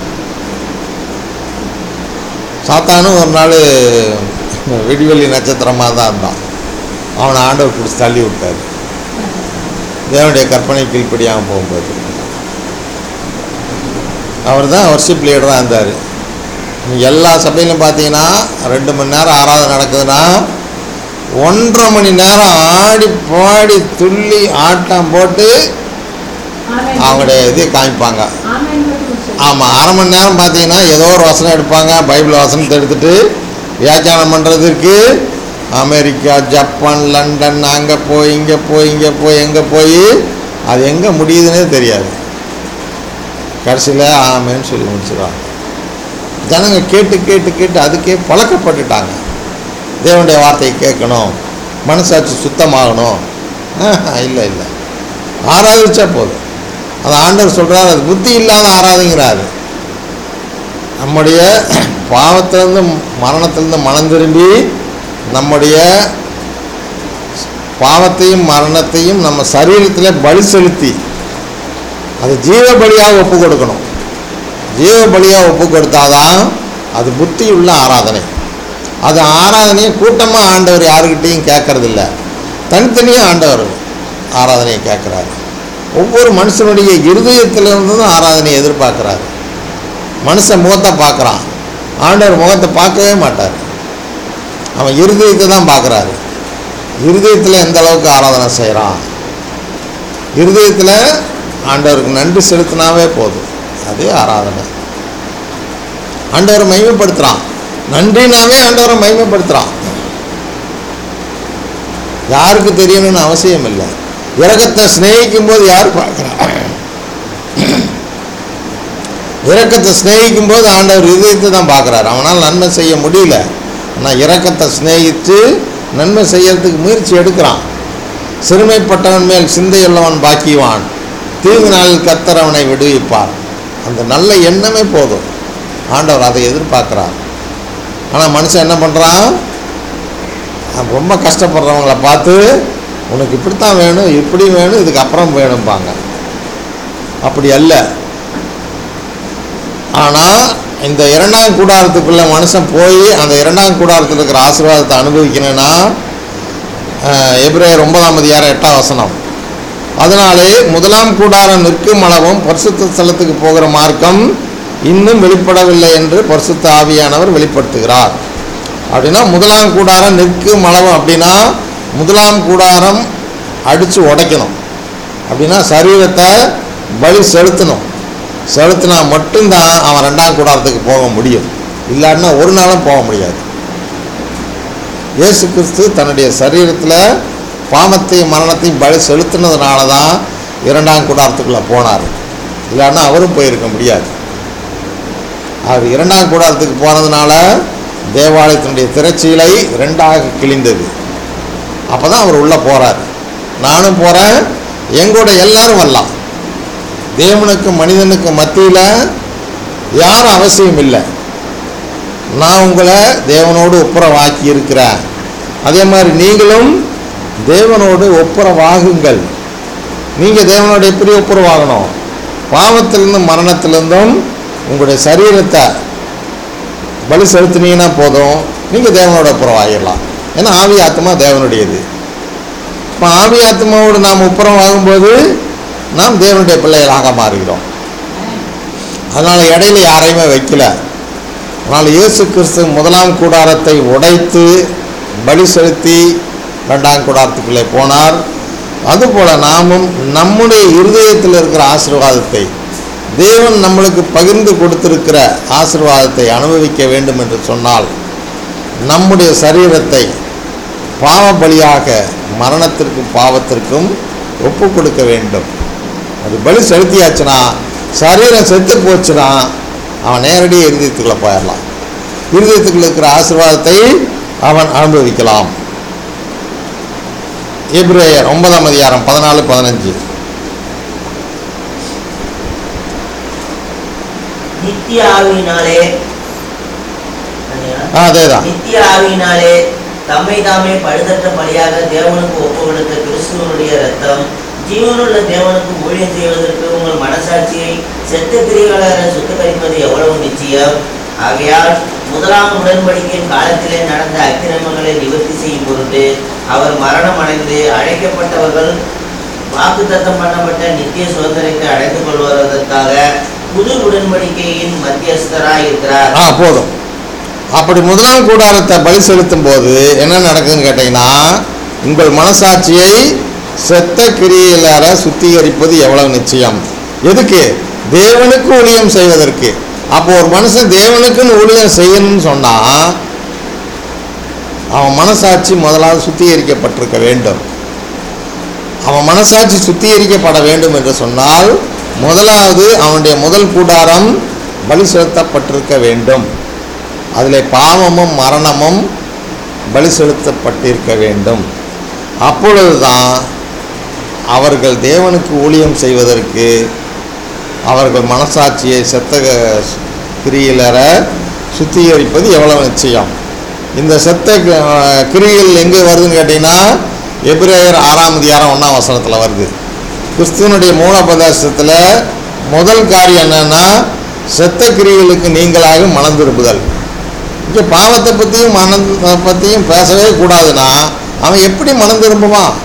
சாத்தானும் ஒரு நாள் விடிவெள்ளி நட்சத்திரமாக தான் இருந்தான் அவனை ஆண்டவர் பிடிச்சி தள்ளி விட்டார் தேவனுடைய கற்பனை கீழ்ப்படியாமல் போகும்போது அவர் தான் ஒர்ஷிப் லீடராக இருந்தார் எல்லா சபையிலும் பார்த்தீங்கன்னா ரெண்டு மணி நேரம் ஆராதனை நடக்குதுன்னா ஒன்றரை மணி நேரம் ஆடி பாடி துள்ளி ஆட்டம் போட்டு ஆமென். அவங்களுடைய இது காமிப்பாங்க ஆமென் மட்டும் சொல்லு. ஆமாம் அரை மணி நேரம் பார்த்தீங்கன்னா ஏதோ ஒரு வசனம் எடுப்பாங்க பைபிள் வசனத்தை எடுத்துட்டு வியாக்கியானம் பண்ணுறதுக்கு அமெரிக்கா ஜப்பான் லண்டன் அங்கே போய் இங்கே போய் இங்கே போய் எங்கே போய் அது எங்கே முடியுதுன்னே தெரியாது கடைசியில் ஆமேன்னு சொல்லி முடிச்சிடுவாங்க ஜனங்க கேட்டு கேட்டு கேட்டு அதுக்கே பழக்கப்பட்டுட்டாங்க தேவனுடைய வார்த்தையை கேட்கணும் மனசாட்சி சுத்தமாகணும் இல்லை இல்லை ஆராதிச்சா போதும் அது ஆண்டவர் சொல்கிறார் அது புத்தி இல்லாத ஆராதிங்கிறாரு நம்முடைய பாவத்திலிருந்து மரணத்திலிருந்து மனம் திரும்பி நம்முடைய பாவத்தையும் மரணத்தையும் நம்ம சரீரத்தில் பலி செலுத்தி அது ஜீவ பலியாக ஒப்பு கொடுக்கணும் ஜீவ பலியாக ஒப்பு கொடுத்தாதான் அது புத்தி உள்ள ஆராதனை அது ஆராதனையை கூட்டமாக ஆண்டவர் யாருக்கிட்டேயும் கேட்கறதில்ல தனித்தனியாக ஆண்டவர் ஆராதனையை கேட்குறாரு ஒவ்வொரு மனுஷனுடைய இருதயத்திலிருந்து தான் ஆராதனையை எதிர்பார்க்குறாரு மனுஷன் முகத்தை பார்க்குறான் ஆண்டவர் முகத்தை பார்க்கவே மாட்டார் அவன் இருதயத்தை தான் பார்க்குறாரு இருதயத்தில் எந்த அளவுக்கு ஆராதனை செய்கிறான் இருதயத்தில் ஆண்டவருக்கு நன்றி செலுத்தினாவே போதும் அதே ஆராதனை ஆண்டவரை மகிமைப்படுத்துகிறான் நன்றினாவே ஆண்டவரை மகிமைப்படுத்துகிறான் யாருக்கு தெரியணும்னு அவசியம் இல்லை இரக்கத்தை சிநேகிக்கும் போது யார் பார்க்குறா இரக்கத்தை சிநேகிக்கும் போது ஆண்டவர் இதயத்தை தான் பார்க்குறாரு அவனால் நன்மை செய்ய முடியல ஆனால் இரக்கத்தை சிநேகித்து நன்மை செய்யறதுக்கு முயற்சி எடுக்கிறான் சிறுமைப்பட்டவன் மேல் சிந்தையுள்ளவன் பாக்கிவான் தீங்கு நாளில் கர்த்தர் அவனை விடுவிப்பார் அந்த நல்ல எண்ணமே போதும் ஆண்டவர் அதை எதிர்பார்க்குறார் ஆனால் மனுஷன் என்ன பண்ணுறான் அவன் ரொம்ப கஷ்டப்படுறவங்கள பார்த்து உனக்கு இப்படித்தான் வேணும் இப்படி வேணும் இதுக்கு அப்புறம் வேணும்பாங்க அப்படி அல்ல ஆனால் இந்த இரண்டாம் கூடாரத்துக்குள்ள மனுஷன் போய் அந்த இரண்டாம் கூடாரத்தில் இருக்கிற ஆசீர்வாதத்தை அனுபவிக்கணும்னா அஹ், எபிரேயர் ஒன்பதாம் அதிகாரம் எட்டாம் வசனம் அதனாலே முதலாம் கூடாரம் நிற்கும் அளவும் பரிசுத்த ஸ்தலத்துக்கு போகிற மார்க்கம் இன்னும் வெளிப்படவில்லை என்று பரிசுத்த ஆவியானவர் வெளிப்படுத்துகிறார் அப்படின்னா முதலாம் கூடாரம் நிற்கும் அளவு அப்படின்னா முதலாம் கூடாரம் அடித்து உடைக்கணும் அப்படின்னா சரீரத்தை பலி செலுத்தணும் செலுத்தினா மட்டும்தான் அவன் ரெண்டாம் கூடாரத்துக்கு போக முடியும் இல்லாட்டினா ஒரு நாளும் போக முடியாது இயேசு கிறிஸ்து தன்னுடைய சரீரத்தில் பாவத்தையும் மரணத்தையும் பலி செலுத்தினதுனால தான் இரண்டாம் கூடாரத்துக்குள்ளே போனார் இல்லைன்னா அவரும் போயிருக்க முடியாது அவர் இரண்டாம் கூடாரத்துக்கு போனதுனால தேவாலயத்தினுடைய திரைச்சீலை ரெண்டாக கிழிந்தது அப்போ தான் அவர் உள்ளே போகிறார் நானும் போகிறேன் எங்கூட எல்லாரும் வரலாம் தேவனுக்கும் மனிதனுக்கும் மத்தியில் யாரும் அவசியம் இல்லை நான் உங்களை தேவனோடு ஒப்புரவாக்கி இருக்கிறேன் அதே மாதிரி நீங்களும் தேவனோடு ஒப்புரவாகுங்கள் நீங்கள் தேவனோட எப்படி ஒப்புரவாகணும் பாவத்திலிருந்தும் மரணத்திலிருந்தும் உங்களுடைய சரீரத்தை பலி செலுத்தினீங்கன்னா போதும் நீங்கள் தேவனோட ஒப்புரவாகிடலாம் ஏன்னா ஆவி ஆத்மா தேவனுடையது இப்போ ஆவி ஆத்மாவோடு நாம் ஒப்புரவாகும்போது நாம் தேவனுடைய பிள்ளைகளாக மாறுகிறோம் அதனால் இடையில யாரையுமே வைக்கல ஆனால் இயேசு கிறிஸ்து முதலாம் கூடாரத்தை உடைத்து பலி செலுத்தி ரெண்டாம் கூடாரத்துக்குள்ளே போனார் அதுபோல நாமும் நம்முடைய இருதயத்தில் இருக்கிற ஆசீர்வாதத்தை தேவன் நம்மளுக்கு பகிர்ந்து கொடுத்திருக்கிற ஆசீர்வாதத்தை அனுபவிக்க வேண்டும் என்று சொன்னால் நம்முடைய சரீரத்தை பாவ பலியாக மரணத்திற்கும் பாவத்திற்கும் ஒப்பு கொடுக்க வேண்டும் அது பலி செலுத்தியாச்சுன்னா சரீரம் செத்து போச்சுன்னா அவன் நேரடியாக இருதயத்துக்குள்ளே போயிடலாம் இருதயத்துக்குள்ள இருக்கிற ஆசீர்வாதத்தை அவன் அனுபவிக்கலாம் எப்ரேயர் ஒன்பதாம் அதிகாரம் பதினாலு பதினஞ்சு நித்திய ஆவியினாலே ஆ அதேதான் நித்திய ஆவியினாலே தம்மை தாமே பழுதற்ற பலியாக தேவனுக்கு ஒப்பு கொடுத்த கிறிஸ்துவனுடைய ரத்தம் ஜீவனுள்ள தேவனுக்கு ஊழியம் செய்வதற்கு உங்கள் மனசாட்சியை செத்த கிரிகளர சுத்தகரிப்பது எவ்வளவு நிச்சயம் ஆகையால் முதலாம் உடன்படிக்கையின் காலத்திலே நடந்த அக்கிரமங்களை நிவர்த்தி செய்யும் பொருட்டு அவர் மரணம் அடைந்து அழைக்கப்பட்டவர்கள் வாக்குத்தத்தம் பண்ணப்பட்ட நித்திய சுதந்திரத்தை அடைந்து கொள்வதற்காக புது உடன்படிக்கையின் மத்தியஸ்தராய் இருக்கிறார் ஆ போதும் அப்படி முதலாம் கூடாரத்தை பலி செலுத்தும் போது என்ன நடக்குதுன்னு கேட்டிங்கன்னா உங்கள் மனசாட்சியை செத்த கிரியலார சுத்திகரிப்பது எவ்வளவு நிச்சயம் எதுக்கு தேவனுக்கு ஊழியம் செய்வதற்கு அப்போ ஒரு மனுஷன் தேவனுக்குன்னு ஊழியம் செய்யணும்னு சொன்னால் அவன் மனசாட்சி முதலாவது சுத்திகரிக்கப்பட்டிருக்க வேண்டும் அவன் மனசாட்சி சுத்திகரிக்கப்பட வேண்டும் என்று சொன்னால் முதலாவது அவனுடைய முதல் கூடாரம் பலி செலுத்தப்பட்டிருக்க வேண்டும் அதில் பாவமும் மரணமும் பலி செலுத்தப்பட்டிருக்க வேண்டும் அப்பொழுதுதான் அவர்கள் தேவனுக்கு ஊழியம் செய்வதற்கு அவர்கள் மனசாட்சியை செத்த கிரியிலர சுத்திகரிப்பது எவ்வளவு நிச்சயம் இந்த செத்த க- கிரியில் எங்கே வருதுன்னு கேட்டிங்கன்னா எபிரேயர் ஆறாம் அதிகாரம் ஒன்றாம் வசனத்தில் வருது கிறிஸ்துவனுடைய மூலோபதேசத்தில் முதல் காரியம் என்னன்னா செத்த கிரிகளுக்கு நீங்களாக மனம் திருப்புதல் இங்கே பாவத்தை பற்றியும் மனம் பற்றியும் பேசவே கூடாதுன்னா அவன் எப்படி மனம் திரும்புவான்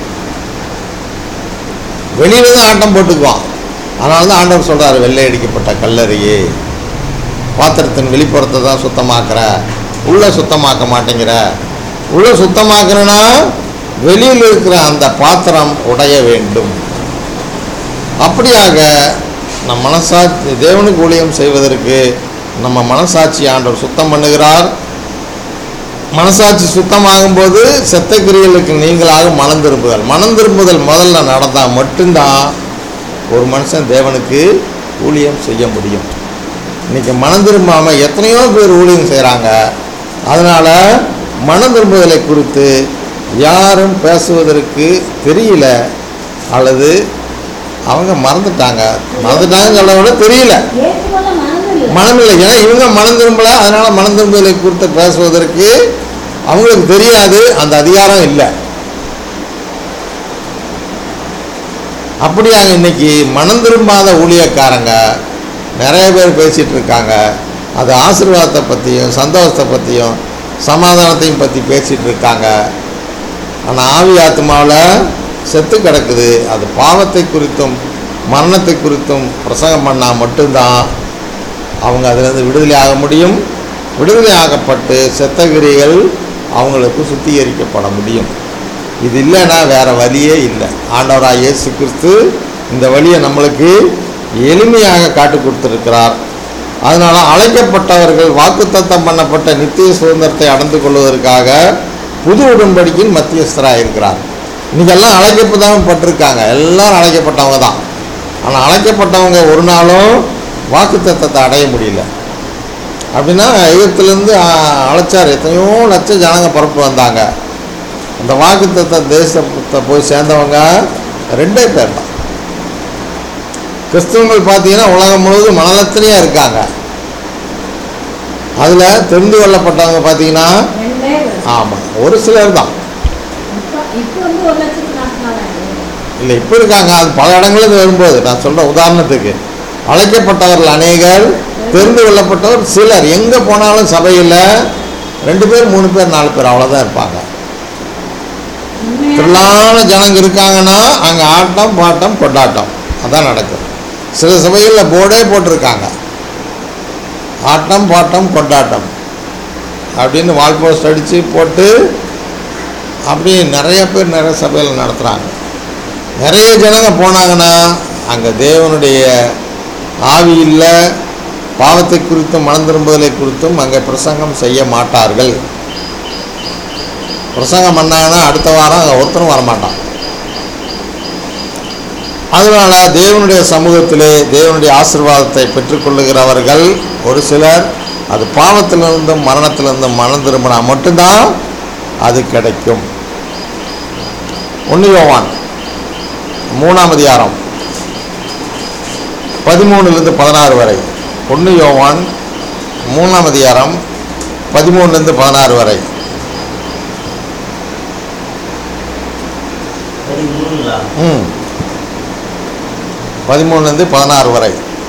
வெளியில தான் ஆட்டம் போட்டுக்குவான் அதனால தான் ஆண்டவர் சொல்கிறார் வெள்ளை அடிக்கப்பட்ட கல்லறையே பாத்திரத்தின் வெளிப்புறத்தை தான் சுத்தமாக்குற உள்ளே சுத்தமாக்க மாட்டேங்கிற உள்ளே சுத்தமாக்குறேன்னா வெளியில் இருக்கிற அந்த பாத்திரம் உடைய வேண்டும் அப்படியாக நம் மனசாட்சி தேவனுக்கு ஊழியம் செய்வதற்கு நம்ம மனசாட்சி ஆண்டவர் சுத்தம் பண்ணுகிறார் மனசாட்சி சுத்தமாகும்போது செத்த கிரியைகளுக்கு நீங்களாக மனம் திரும்புதல் மனம் திரும்புதல் முதல்ல நடந்தால் மட்டும்தான் ஒரு மனுஷன் தேவனுக்கு ஊழியம் செய்ய முடியும் இன்னைக்கு மனம் திரும்பாமல் எத்தனையோ பேர் ஊழியம் செய்கிறாங்க அதனால் மனம் திரும்புதலை குறித்து யாரும் பேசுவதற்கு தெரியல அல்லது அவங்க மறந்துட்டாங்க மறந்துட்டாங்கன்னு சொல்ல விட தெரியல ஏற்றுக்கொள்ள மனது இல்லை மனம் இல்லை ஏன்னா இவங்க மனம் திரும்பல அதனால மனம் திரும்புதலை குறித்து பேசுவதற்கு அவங்களுக்கு தெரியாது அந்த அதிகாரம் இல்லை அப்படியாங்க இன்னைக்கு மனம் திரும்பாத ஊழியக்காரங்க நிறைய பேர் பேசிட்டு இருக்காங்க அது ஆசீர்வாதத்தை பற்றியும் சந்தோஷத்தை பற்றியும் சமாதானத்தையும் பற்றி பேசிட்டு இருக்காங்க ஆனால் ஆவி ஆத்மாவில் செத்து கிடக்குது அது பாவத்தை குறித்தும் மரணத்தை குறித்தும் பிரசங்கம் பண்ணால் மட்டும்தான் அவங்க அதிலிருந்து விடுதலை ஆக முடியும் விடுதலை ஆகப்பட்டு செத்தகிரிகள் அவங்களுக்கு சுத்திகரிக்கப்பட முடியும் இது இல்லைன்னா வேற வழியே இல்லை ஆண்டவராக இயேசு கிறிஸ்து இந்த வழியை நம்மளுக்கு எளிமையாக காட்டி கொடுத்திருக்கிறார் அதனால அழைக்கப்பட்டவர்கள் வாக்குத்தத்தம் பண்ணப்பட்ட நித்திய சுதந்திரத்தை அடைந்து கொள்வதற்காக புது உடன்படிக்கையின் மத்தியஸ்தராக இருக்கிறார் இன்னைக்கெல்லாம் அழைக்கப்பதான் பட்டிருக்காங்க எல்லாரும் அழைக்கப்பட்டவங்க தான் ஆனால் அழைக்கப்பட்டவங்க ஒரு நாளும் வாக்குத்தத்தத்தை அடைய முடியல அப்படின்னா எகிப்துலேருந்து அழைச்சார் எத்தனையோ லட்சம் ஜனங்க புறப்பு வந்தாங்க அந்த வாக்குத்தத்த தேசத்தை போய் சேர்ந்தவங்க ரெண்டே பேர் தான் கிறிஸ்தவங்கள் பார்த்தீங்கன்னா உலகம் முழுவதும் மனலத்திலேயே இருக்காங்க அதில் தெரிந்து கொள்ளப்பட்டவங்க பார்த்தீங்கன்னா ரெண்டே பேர். ஆமாம் ஒரு சிலர் தான் இப்ப இப்ப வந்து ஒரு லட்சத்தி நாற்பதாயிரம் இல்லை இப்போ இருக்காங்க அது பல இடங்களில் வரும்போது நான் சொல்கிறேன் உதாரணத்துக்கு அழைக்கப்பட்டவர்கள் அநேகர் தெரிந்து கொள்ளப்பட்டவர் சிலர் எங்கே போனாலும் சபையில் ரெண்டு பேர் மூணு பேர் நாலு பேர் அவ்வளோதான் இருப்பாங்க உண்மையா திரளான ஜனங்க இருக்காங்கன்னா அங்கே ஆட்டம் பாட்டம் கொண்டாட்டம் அதான் நடக்கும் சில சபைகளில் போர்டே போட்டிருக்காங்க ஆட்டம் பாட்டம் கொண்டாட்டம் அப்படின்னு வால் போஸ்ட் அடித்து போட்டு அப்படி நிறைய பேர் நிறைய சபையில் நடத்துகிறாங்க நிறைய ஜனங்க போனாங்கன்னா அங்கே தேவனுடைய ஆவி இல்லை பாவத்தை குறித்தும் மனம் திரும்புதலை குறித்தும் அங்கே பிரசங்கம் செய்ய மாட்டார்கள் பிரசங்கம் பண்ணாங்கன்னா அடுத்த வாரம் அங்கே ஒருத்தரும் வரமாட்டான் அதனால தேவனுடைய சமூகத்திலே தேவனுடைய ஆசீர்வாதத்தை பெற்றுக்கொள்ளுகிறவர்கள் ஒரு சிலர் அது பாவத்திலிருந்தும் மரணத்திலிருந்தும் மனம் திரும்பினா மட்டும்தான் அது கிடைக்கும் ஒன்று யோவான் மூணாம் அதிகாரம் பதிமூணுலேருந்து பதினாறு வரை ஒன்று யோவான் மூணாம் அதிகாரம் பதிமூணுலேருந்து பதினாறு வரை பதிமூணுங்களா ம் பதிமூணுலேருந்து பதினாறு வரை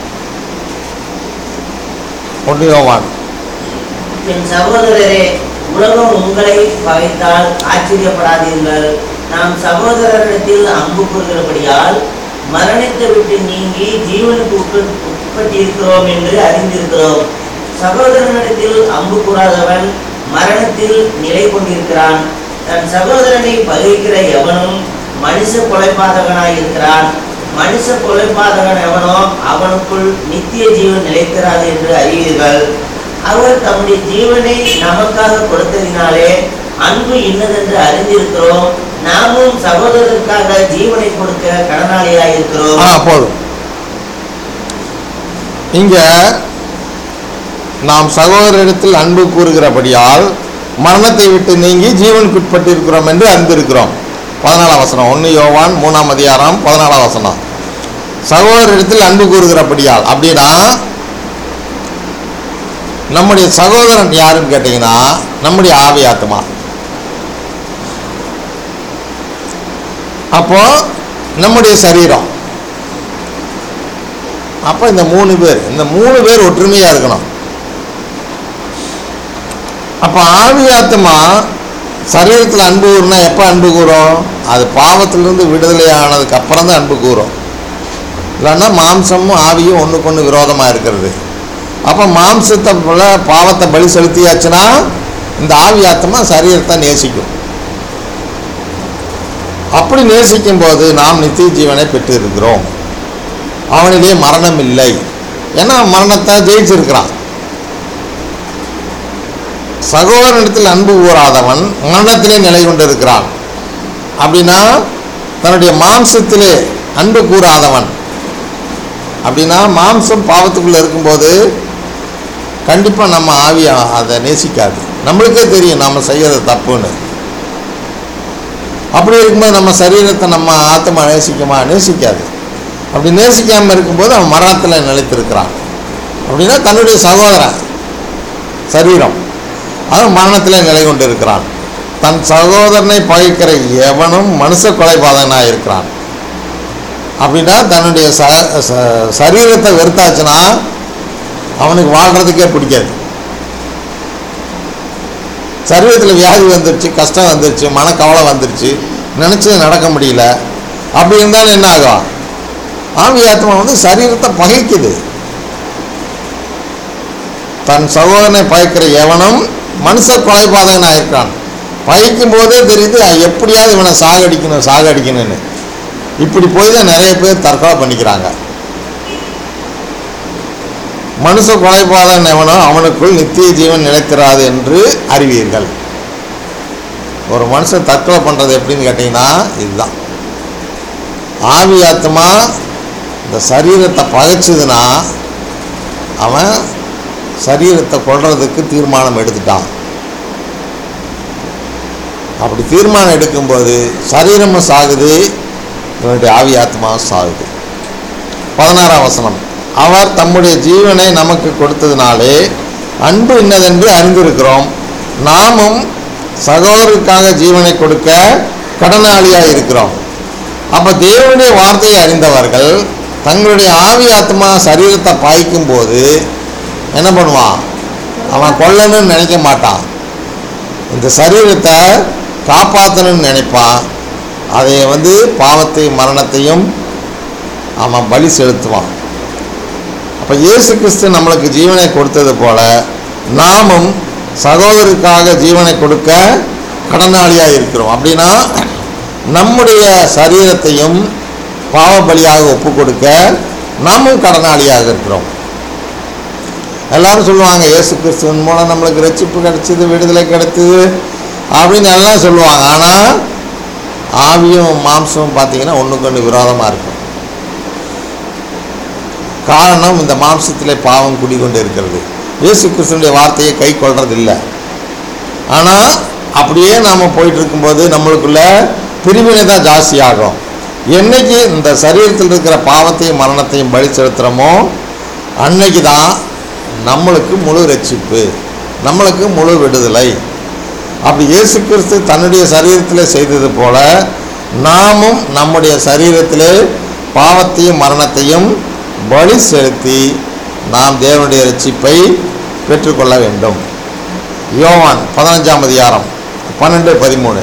ஒன்று யோவான் என் சகோதரரே உலகம் உங்களை பகைத்தால் ஆச்சரியப்படாதீர்கள் நாம் சகோதரரிடத்தில் அன்பு கூறுகிறபடியால் மரணத்தை விட்டு நீங்கி ஜீவனுக்கு உட்ப- உட்பட்டிருக்கிறோம் என்று அறிந்திருக்கிறோம் சகோதரனிடத்தில் அன்பு கூறாதவன் மரணத்தில் நிலை கொண்டிருக்கிறான் தன் சகோதரனை பகைக்கிற எவனும் மனுஷ கொலைபாதகனாய் இருக்கிறான் மனுஷ கொலைபாதகன் எவனோ அவனுக்குள் நித்திய ஜீவன் நிலைத்திராது என்று அறிவீர்கள் அவர் தம்முடைய ஜீவனை நமக்காக கொடுத்ததினாலே அன்பு இன்னதென்று அறிந்திருக்கிறோம் நாமும் சகோதரருக்காக ஜீவனை கொடுக்க கடனாளியாய் இருக்கிறோம் ஆ போதும் இங்க நாம் சகோதரரிடத்தில் அன்பு கூறுகிறபடியால் மரணத்தை விட்டு நீங்கி ஜீவனுக்குட்பட்டிருக்கிறோம் என்று அறிந்திருக்கிறோம் பதினாலாம் வசனம் ஒன்று யோவான் மூணாம் அதிகாரம் பதினாலாம் வசனம் சகோதரரிடத்தில் அன்பு கூறுகிறபடியால் அப்படின்னா நம்முடைய சகோதரன் யாருன்னு கேட்டிங்கன்னா நம்முடைய ஆவி ஆத்மா அப்போ நம்முடைய சரீரம் அப்போ இந்த மூணு பேர் இந்த மூணு பேர் ஒற்றுமையாக இருக்கணும் அப்போ ஆவி ஆத்மா சரீரத்தில் அன்பு கூறுனா எப்போ அன்பு கூறும் அது பாவத்திலிருந்து விடுதலை ஆனதுக்கு அப்புறம் தான் அன்பு கூறும் இல்லைன்னா மாம்சமும் ஆவியும் ஒன்றுக்கு ஒன்று விரோதமாக இருக்கிறது அப்போ மாம்சத்தை போல பாவத்தை பலி செலுத்தியாச்சுன்னா இந்த ஆவி ஆத்மா சரீரத்தை நேசிக்கும் அப்படி நேசிக்கும் போது நாம் நித்திய ஜீவனை பெற்றிருக்கிறோம் அவனிலே மரணம் இல்லை ஏன்னா மரணத்தை ஜெயிச்சிருக்கிறான் சகோதரனிடத்தில் அன்பு கூறாதவன் மரணத்திலே நிலை கொண்டிருக்கிறான் அப்படின்னா தன்னுடைய மாம்சத்திலே அன்பு கூறாதவன் அப்படின்னா மாம்சம் பாவத்துக்குள்ளே இருக்கும்போது கண்டிப்பாக நம்ம ஆவி அதை நேசிக்காது நம்மளுக்கே தெரியும் நம்ம செய்யறது தப்புன்னு அப்படி இருக்கும்போது நம்ம சரீரத்தை நம்ம ஆத்மா நேசிக்குமா நேசிக்காது அப்படி நேசிக்காமல் இருக்கும்போது அவன் மரணத்தில் நிலைத்திருக்கிறான் அப்படின்னா தன்னுடைய சகோதரன் சரீரம் அவன் மரணத்தில் நிலை கொண்டு இருக்கிறான் தன் சகோதரனை பகைக்கிற எவனும் மனுஷ கொலைபாதகனாக இருக்கிறான் அப்படின்னா தன்னுடைய ச ச- சரீரத்தை வெறுத்தாச்சுன்னா அவனுக்கு வாழ்கிறதுக்கே பிடிக்காது சரீரத்தில் வியாதி வந்துருச்சு கஷ்டம் வந்துருச்சு மனக்கவலை வந்துருச்சு நினச்சது நடக்க முடியல அப்படி இருந்தாலும் என்ன ஆகும் ஆவி ஆத்மா வந்து சரீரத்தை பகைக்குது தன் சகோதரனை பகைக்கிற எவனும் மனுஷ கொலைபாதகனாக இருக்கான் பகைக்கும் போதே தெரியுது அஹ், எப்படியாவது இவனை சாகடிக்கணும் சாகடிக்கணும்னு இப்படி போய் தான் நிறைய பேர் தற்கொலை பண்ணிக்கிறாங்க மனுஷ கொலைபாதகன் எவனோ அவனுக்குள் நித்திய ஜீவன் நிலைத்திராது என்று அறிவீர்கள் ஒரு மனுஷன் தற்கொலை பண்ணுறது எப்படின்னு கேட்டிங்கன்னா இதுதான் ஆவி ஆத்மா இந்த சரீரத்தை பகைச்சதுன்னா அவன் சரீரத்தை கொல்றதுக்கு தீர்மானம் எடுத்துட்டான் அப்படி தீர்மானம் எடுக்கும்போது சரீரமும் சாகுது இவனுடைய ஆவி ஆத்மாவும் சாகுது பதினாறாம் வசனம் அவர் தம்முடைய ஜீவனை நமக்கு கொடுத்ததினாலே அன்பு இன்னதென்று அறிந்திருக்கிறோம் நாமும் சகோதரருக்காக ஜீவனை கொடுக்க கடனாளியாக இருக்கிறோம் அப்போ தேவனுடைய வார்த்தையை அறிந்தவர்கள் தங்களுடைய ஆவி ஆத்மா சரீரத்தை பாய்க்கும் போது என்ன பண்ணுவான் அவன் கொல்லணும்னு நினைக்க மாட்டான் இந்த சரீரத்தை காப்பாற்றணும்னு நினைப்பான் அதை வந்து பாவத்தையும் மரணத்தையும் அவன் பலி செலுத்துவான் அப்போ இயேசு கிறிஸ்து நம்மளுக்கு ஜீவனை கொடுத்தது போல நாமும் சகோதரருக்காக ஜீவனை கொடுக்க கடனாளியாக இருக்கிறோம் அப்படின்னா நம்முடைய சரீரத்தையும் பாவ பலியாக ஒப்பு கொடுக்க நாமும் கடனாளியாக இருக்கிறோம் எல்லாரும் சொல்லுவாங்க இயேசு கிறிஸ்துவின் மூலம் நம்மளுக்கு ரட்சிப்பு கிடைச்சது விடுதலை கிடைச்சது அப்படின்னு எல்லாம் சொல்லுவாங்க ஆனால் ஆவியும் மாம்சமும் பார்த்தீங்கன்னா ஒன்றுக்கு ஒன்று விரோதமாக இருக்கும் காரணம் இந்த மாம்சத்திலே பாவம் குடிகொண்டு இருக்கிறது இயேசு கிறிஸ்துனுடைய வார்த்தையை கை கொள்றதில்லை ஆனால் அப்படியே நாம் போயிட்டு இருக்கும்போது நம்மளுக்குள்ள பிரிவினை தான் ஜாஸ்தியாகும் என்னைக்கு இந்த சரீரத்தில் இருக்கிற பாவத்தையும் மரணத்தையும் பலி செலுத்துகிறோமோ அன்னைக்கு தான் நம்மளுக்கு முழு ரட்சிப்பு நம்மளுக்கு முழு விடுதலை அப்படி இயேசு கிறிஸ்து தன்னுடைய சரீரத்தில் செய்தது போல நாமும் நம்முடைய சரீரத்திலே பாவத்தையும் மரணத்தையும் பலி செலுத்தி நாம் தேவனுடைய ரட்சிப்பை பெற்றுக்கொள்ள வேண்டும் யோவான் பதினஞ்சாம் அதிகாரம் பன்னெண்டு பதிமூணு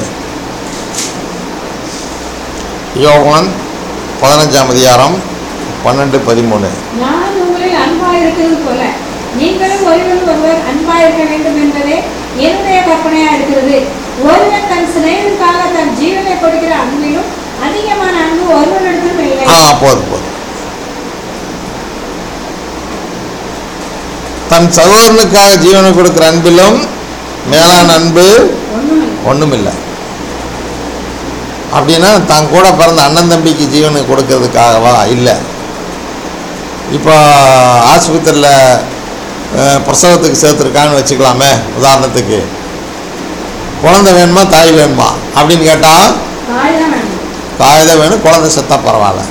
யோவான் பதினஞ்சாம் அதிகாரம் பன்னெண்டு பதிமூணு நான் உங்களில் அன்பாய் இருக்கிறது போல நீங்களும் ஒருவர் ஒருவர் அன்பாய் இருக்க வேண்டும் என்பதே என்னுடைய கற்பனையா இருக்கிறது ஒருவன் தன் சிநேகத்துக்காக தன் ஜீவனை கொடுக்கிற அன்பிலும் அதிகமான அன்பு ஒருவனிடத்திலும் இல்லை ஆ போதும் போதும் தன் சகோதரனுக்காக ஜீவனை கொடுக்கிற அன்பிலும் மேலான அன்பு ஒண்ணும் இல்லை ஒன்றுமில்லை அப்படின்னா தான் கூட பிறந்த அண்ணன் தம்பிக்கு ஜீவனை கொடுக்கறதுக்காகவா இல்லை இப்போ ஆஸ்பத்திரியில் பிரசவத்துக்கு சேர்த்துருக்கான்னு வச்சுக்கலாமே உதாரணத்துக்கு குழந்தை வேணுமா தாய் வேணுமா அப்படின்னு கேட்டால் தாய் தான் வேணும் தாய் தான் வேணும் குழந்தை செத்தா பரவாயில்ல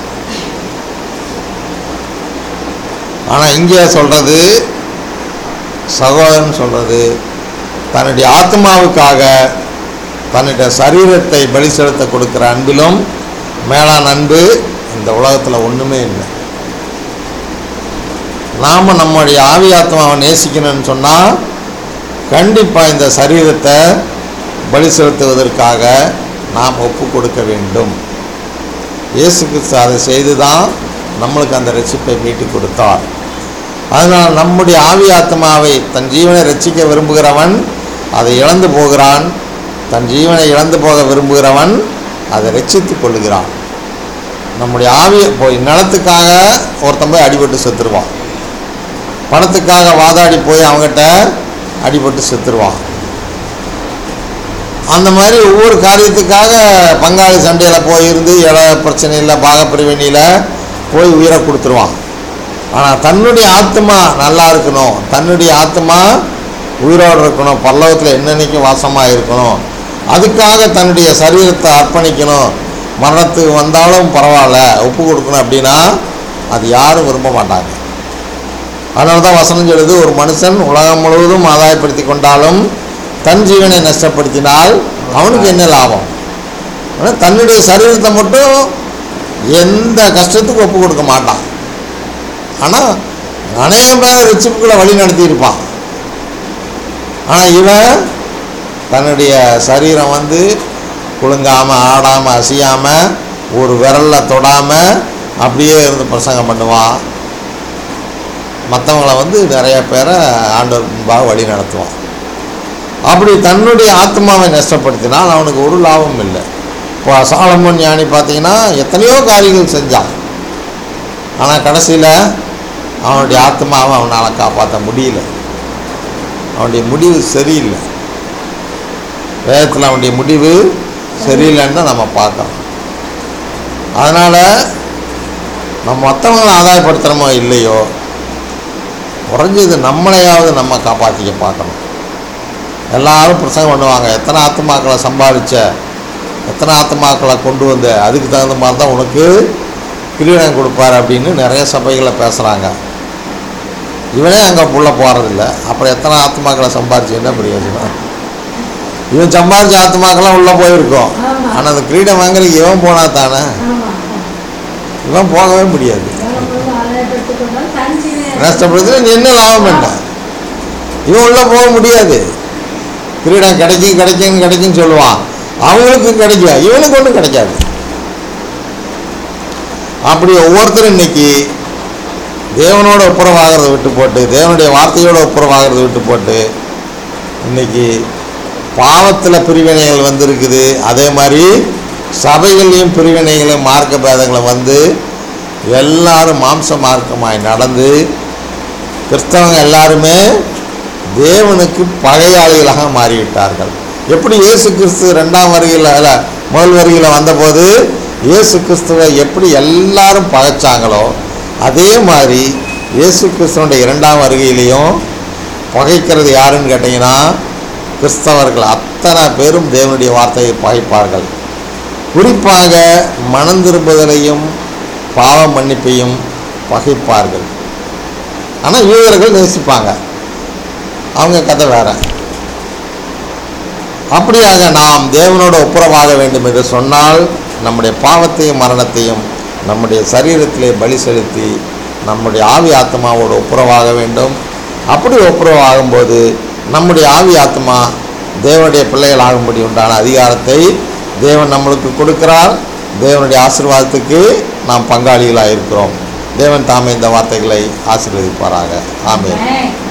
ஆனால் இங்கே சொல்கிறது சகோதரன் சொல்கிறது தன்னுடைய ஆத்மாவுக்காக தன்னுடைய சரீரத்தை பலி செலுத்த கொடுக்குற அன்பிலும் மேலான அன்பு இந்த உலகத்தில் ஒன்றுமே இல்லை நாம் நம்முடைய ஆவி ஆத்மாவை நேசிக்கணும்னு சொன்னால் கண்டிப்பாக இந்த சரீரத்தை பலி செலுத்துவதற்காக நாம் ஒப்பு கொடுக்க வேண்டும் இயேசு கிறிஸ்து அதை செய்து தான் நம்மளுக்கு அந்த ரட்சிப்பை மீட்டு கொடுத்தார் அதனால் நம்முடைய ஆவி ஆத்மாவை தன் ஜீவனை ரட்சிக்க விரும்புகிறவன் அதை இழந்து போகிறான் தன் ஜீவனை இழந்து போக விரும்புகிறவன் அதை ரட்சித்துக் கொள்கிறான் நம்முடைய ஆவியை போய் நிலத்துக்காக ஒருத்தன் போய் அடிபட்டு செத்துருவான் பணத்துக்காக வாதாடி போய் அவங்ககிட்ட அடிபட்டு செத்துருவான் அந்த மாதிரி ஒவ்வொரு காரியத்துக்காக பங்காளி சண்டையில் போயிருந்து இட பிரச்சனையில் பாகப்பிரிவினையில் போய் உயிரை கொடுத்துருவான் ஆனால் தன்னுடைய ஆத்மா நல்லா இருக்கணும் தன்னுடைய ஆத்மா உயிரோடு இருக்கணும் பல்லவத்தில் என்னென்னைக்கும் வாசமாக இருக்கணும் அதுக்காக தன்னுடைய சரீரத்தை அர்ப்பணிக்கணும் மரணத்துக்கு வந்தாலும் பரவாயில்ல ஒப்பு கொடுக்கணும் அப்படின்னா அது யாரும் விரும்ப மாட்டாங்க அதனால தான் வசனம் சொல்லுது ஒரு மனுஷன் உலகம் முழுவதும் ஆதாயப்படுத்தி கொண்டாலும் தன் ஜீவனை நஷ்டப்படுத்தினால் அவனுக்கு என்ன லாபம் ஆனால் தன்னுடைய சரீரத்தை மட்டும் எந்த கஷ்டத்துக்கும் ஒப்பு கொடுக்க மாட்டான் ஆனால் அநேகம் பேர் ரிச்சிப்புகளை வழி நடத்தியிருப்பான் ஆனால் இவன் தன்னுடைய சரீரம் வந்து குலுங்காமல் ஆடாமல் அசையாமல் ஒரு விரலில் தொடாமல் அப்படியே இருந்து பிரசங்கம் பண்ணுவான் மற்றவங்கள வந்து நிறைய பேரை ஆண்டவர் முன்பாக வழி நடத்துவான் அப்படி தன்னுடைய ஆத்மாவை நஷ்டப்படுத்தினால் அவனுக்கு ஒரு லாபம் இல்லை இப்போ சாலமோன் ஞானி பார்த்தீங்கன்னா எத்தனையோ காரியங்கள் செஞ்சான் ஆனால் கடைசியில் அவனுடைய ஆத்மாவை அவனால் காப்பாற்ற முடியல அவனுடைய முடிவு சரியில்லை வேதத்தில் அவனுடைய முடிவு சரியில்லைன்னு தான் நம்ம பார்க்கறோம் அதனால் நம்ம மற்றவங்களை ஆதாயப்படுத்துகிறோமோ இல்லையோ குறைஞ்சது நம்மளையாவது நம்ம காப்பாற்றிக்க பார்க்கணும் எல்லாரும் பிரசங்கம் பண்ணுவாங்க எத்தனை ஆத்மாக்களை சம்பாதிச்ச எத்தனை ஆத்மாக்களை கொண்டு வந்த அதுக்கு தகுந்த மாதிரி தான் உனக்கு கிரீடம் கொடுப்பார் அப்படின்னு நிறைய சபைகளை பேசுகிறாங்க இவனே அங்கே புள்ள போகிறதில்ல அப்புறம் எத்தனை ஆத்மாக்களை சம்பாதிச்சு என்ன பிரயோஜனம் இவன் சம்பாதிச்ச ஆத்மாக்கெல்லாம் உள்ளே போயிருக்கோம் ஆமா. ஆனால் அந்த கிரீடம் வாங்குறதுக்கு இவன் போனா தானே ஆமா இவன் போகவே முடியாது உலகம் முழுவதும் ஆதாயப்படுத்திக் கொண்டால் தன் ஜீவனை நஷ்டப்படுத்தி என்ன லாபம் என்ன இவன் உள்ள போக முடியாது கிரீடம் கிடைக்கும் கிடைக்கும் கிடைக்கும்னு சொல்லுவான் அவங்களுக்கும் கிடைக்கும் இவனுக்கு ஒன்றும் கிடைக்காது அப்படி ஒவ்வொருத்தரும் இன்னைக்கு தேவனோட ஒப்புரவாகிறத விட்டு போட்டு தேவனுடைய வார்த்தையோட ஒப்புரவாகிறத விட்டு போட்டு இன்னைக்கு பாவத்தில் பிரிவினைகள் வந்திருக்குது அதே மாதிரி சபைகள்லையும் பிரிவினைகளும் மார்க்க பேதங்களும் வந்து எல்லாரும் மாம்ச மார்க்கமாய் நடந்து கிறிஸ்தவங்க எல்லாருமே தேவனுக்கு பகையாளிகளாக மாறிவிட்டார்கள் எப்படி இயேசு கிறிஸ்து ரெண்டாம் வருகையில் அல்ல முதல் வருகையில் வந்தபோது இயேசு கிறிஸ்துவை எப்படி எல்லாரும் பகைச்சாங்களோ அதே மாதிரி இயேசு கிறிஸ்துவனுடைய இரண்டாம் வருகையிலையும் பகைக்கிறது யாருன்னு கேட்டிங்கன்னா கிறிஸ்தவர்கள் அத்தனை பேரும் தேவனுடைய வார்த்தையை பகைப்பார்கள் குறிப்பாக மனம் திரும்புதலையும் பாவ மன்னிப்பையும் பகைப்பார்கள் ஆனால் யூதர்கள் நேசிப்பாங்க அவங்க கதை வேற அப்படியாக நாம் தேவனோட ஒப்புரவாக வேண்டும் என்று சொன்னால் நம்முடைய பாவத்தையும் மரணத்தையும் நம்முடைய சரீரத்திலே பலி செலுத்தி நம்முடைய ஆவி ஆத்மாவோடு ஒப்புரவாக வேண்டும் அப்படி ஒப்புரவாகும்போது நம்முடைய ஆவி ஆத்மா தேவனுடைய பிள்ளைகள் ஆகும்படி உண்டான அதிகாரத்தை தேவன் நம்மளுக்கு கொடுக்கிறார் தேவனுடைய ஆசீர்வாதத்துக்கு நாம் பங்காளிகளாக இருக்கிறோம் தேவன் தாமே இந்த வார்த்தைகளை ஆசீர்வதிப்பாராக ஆமென் ஆமென்.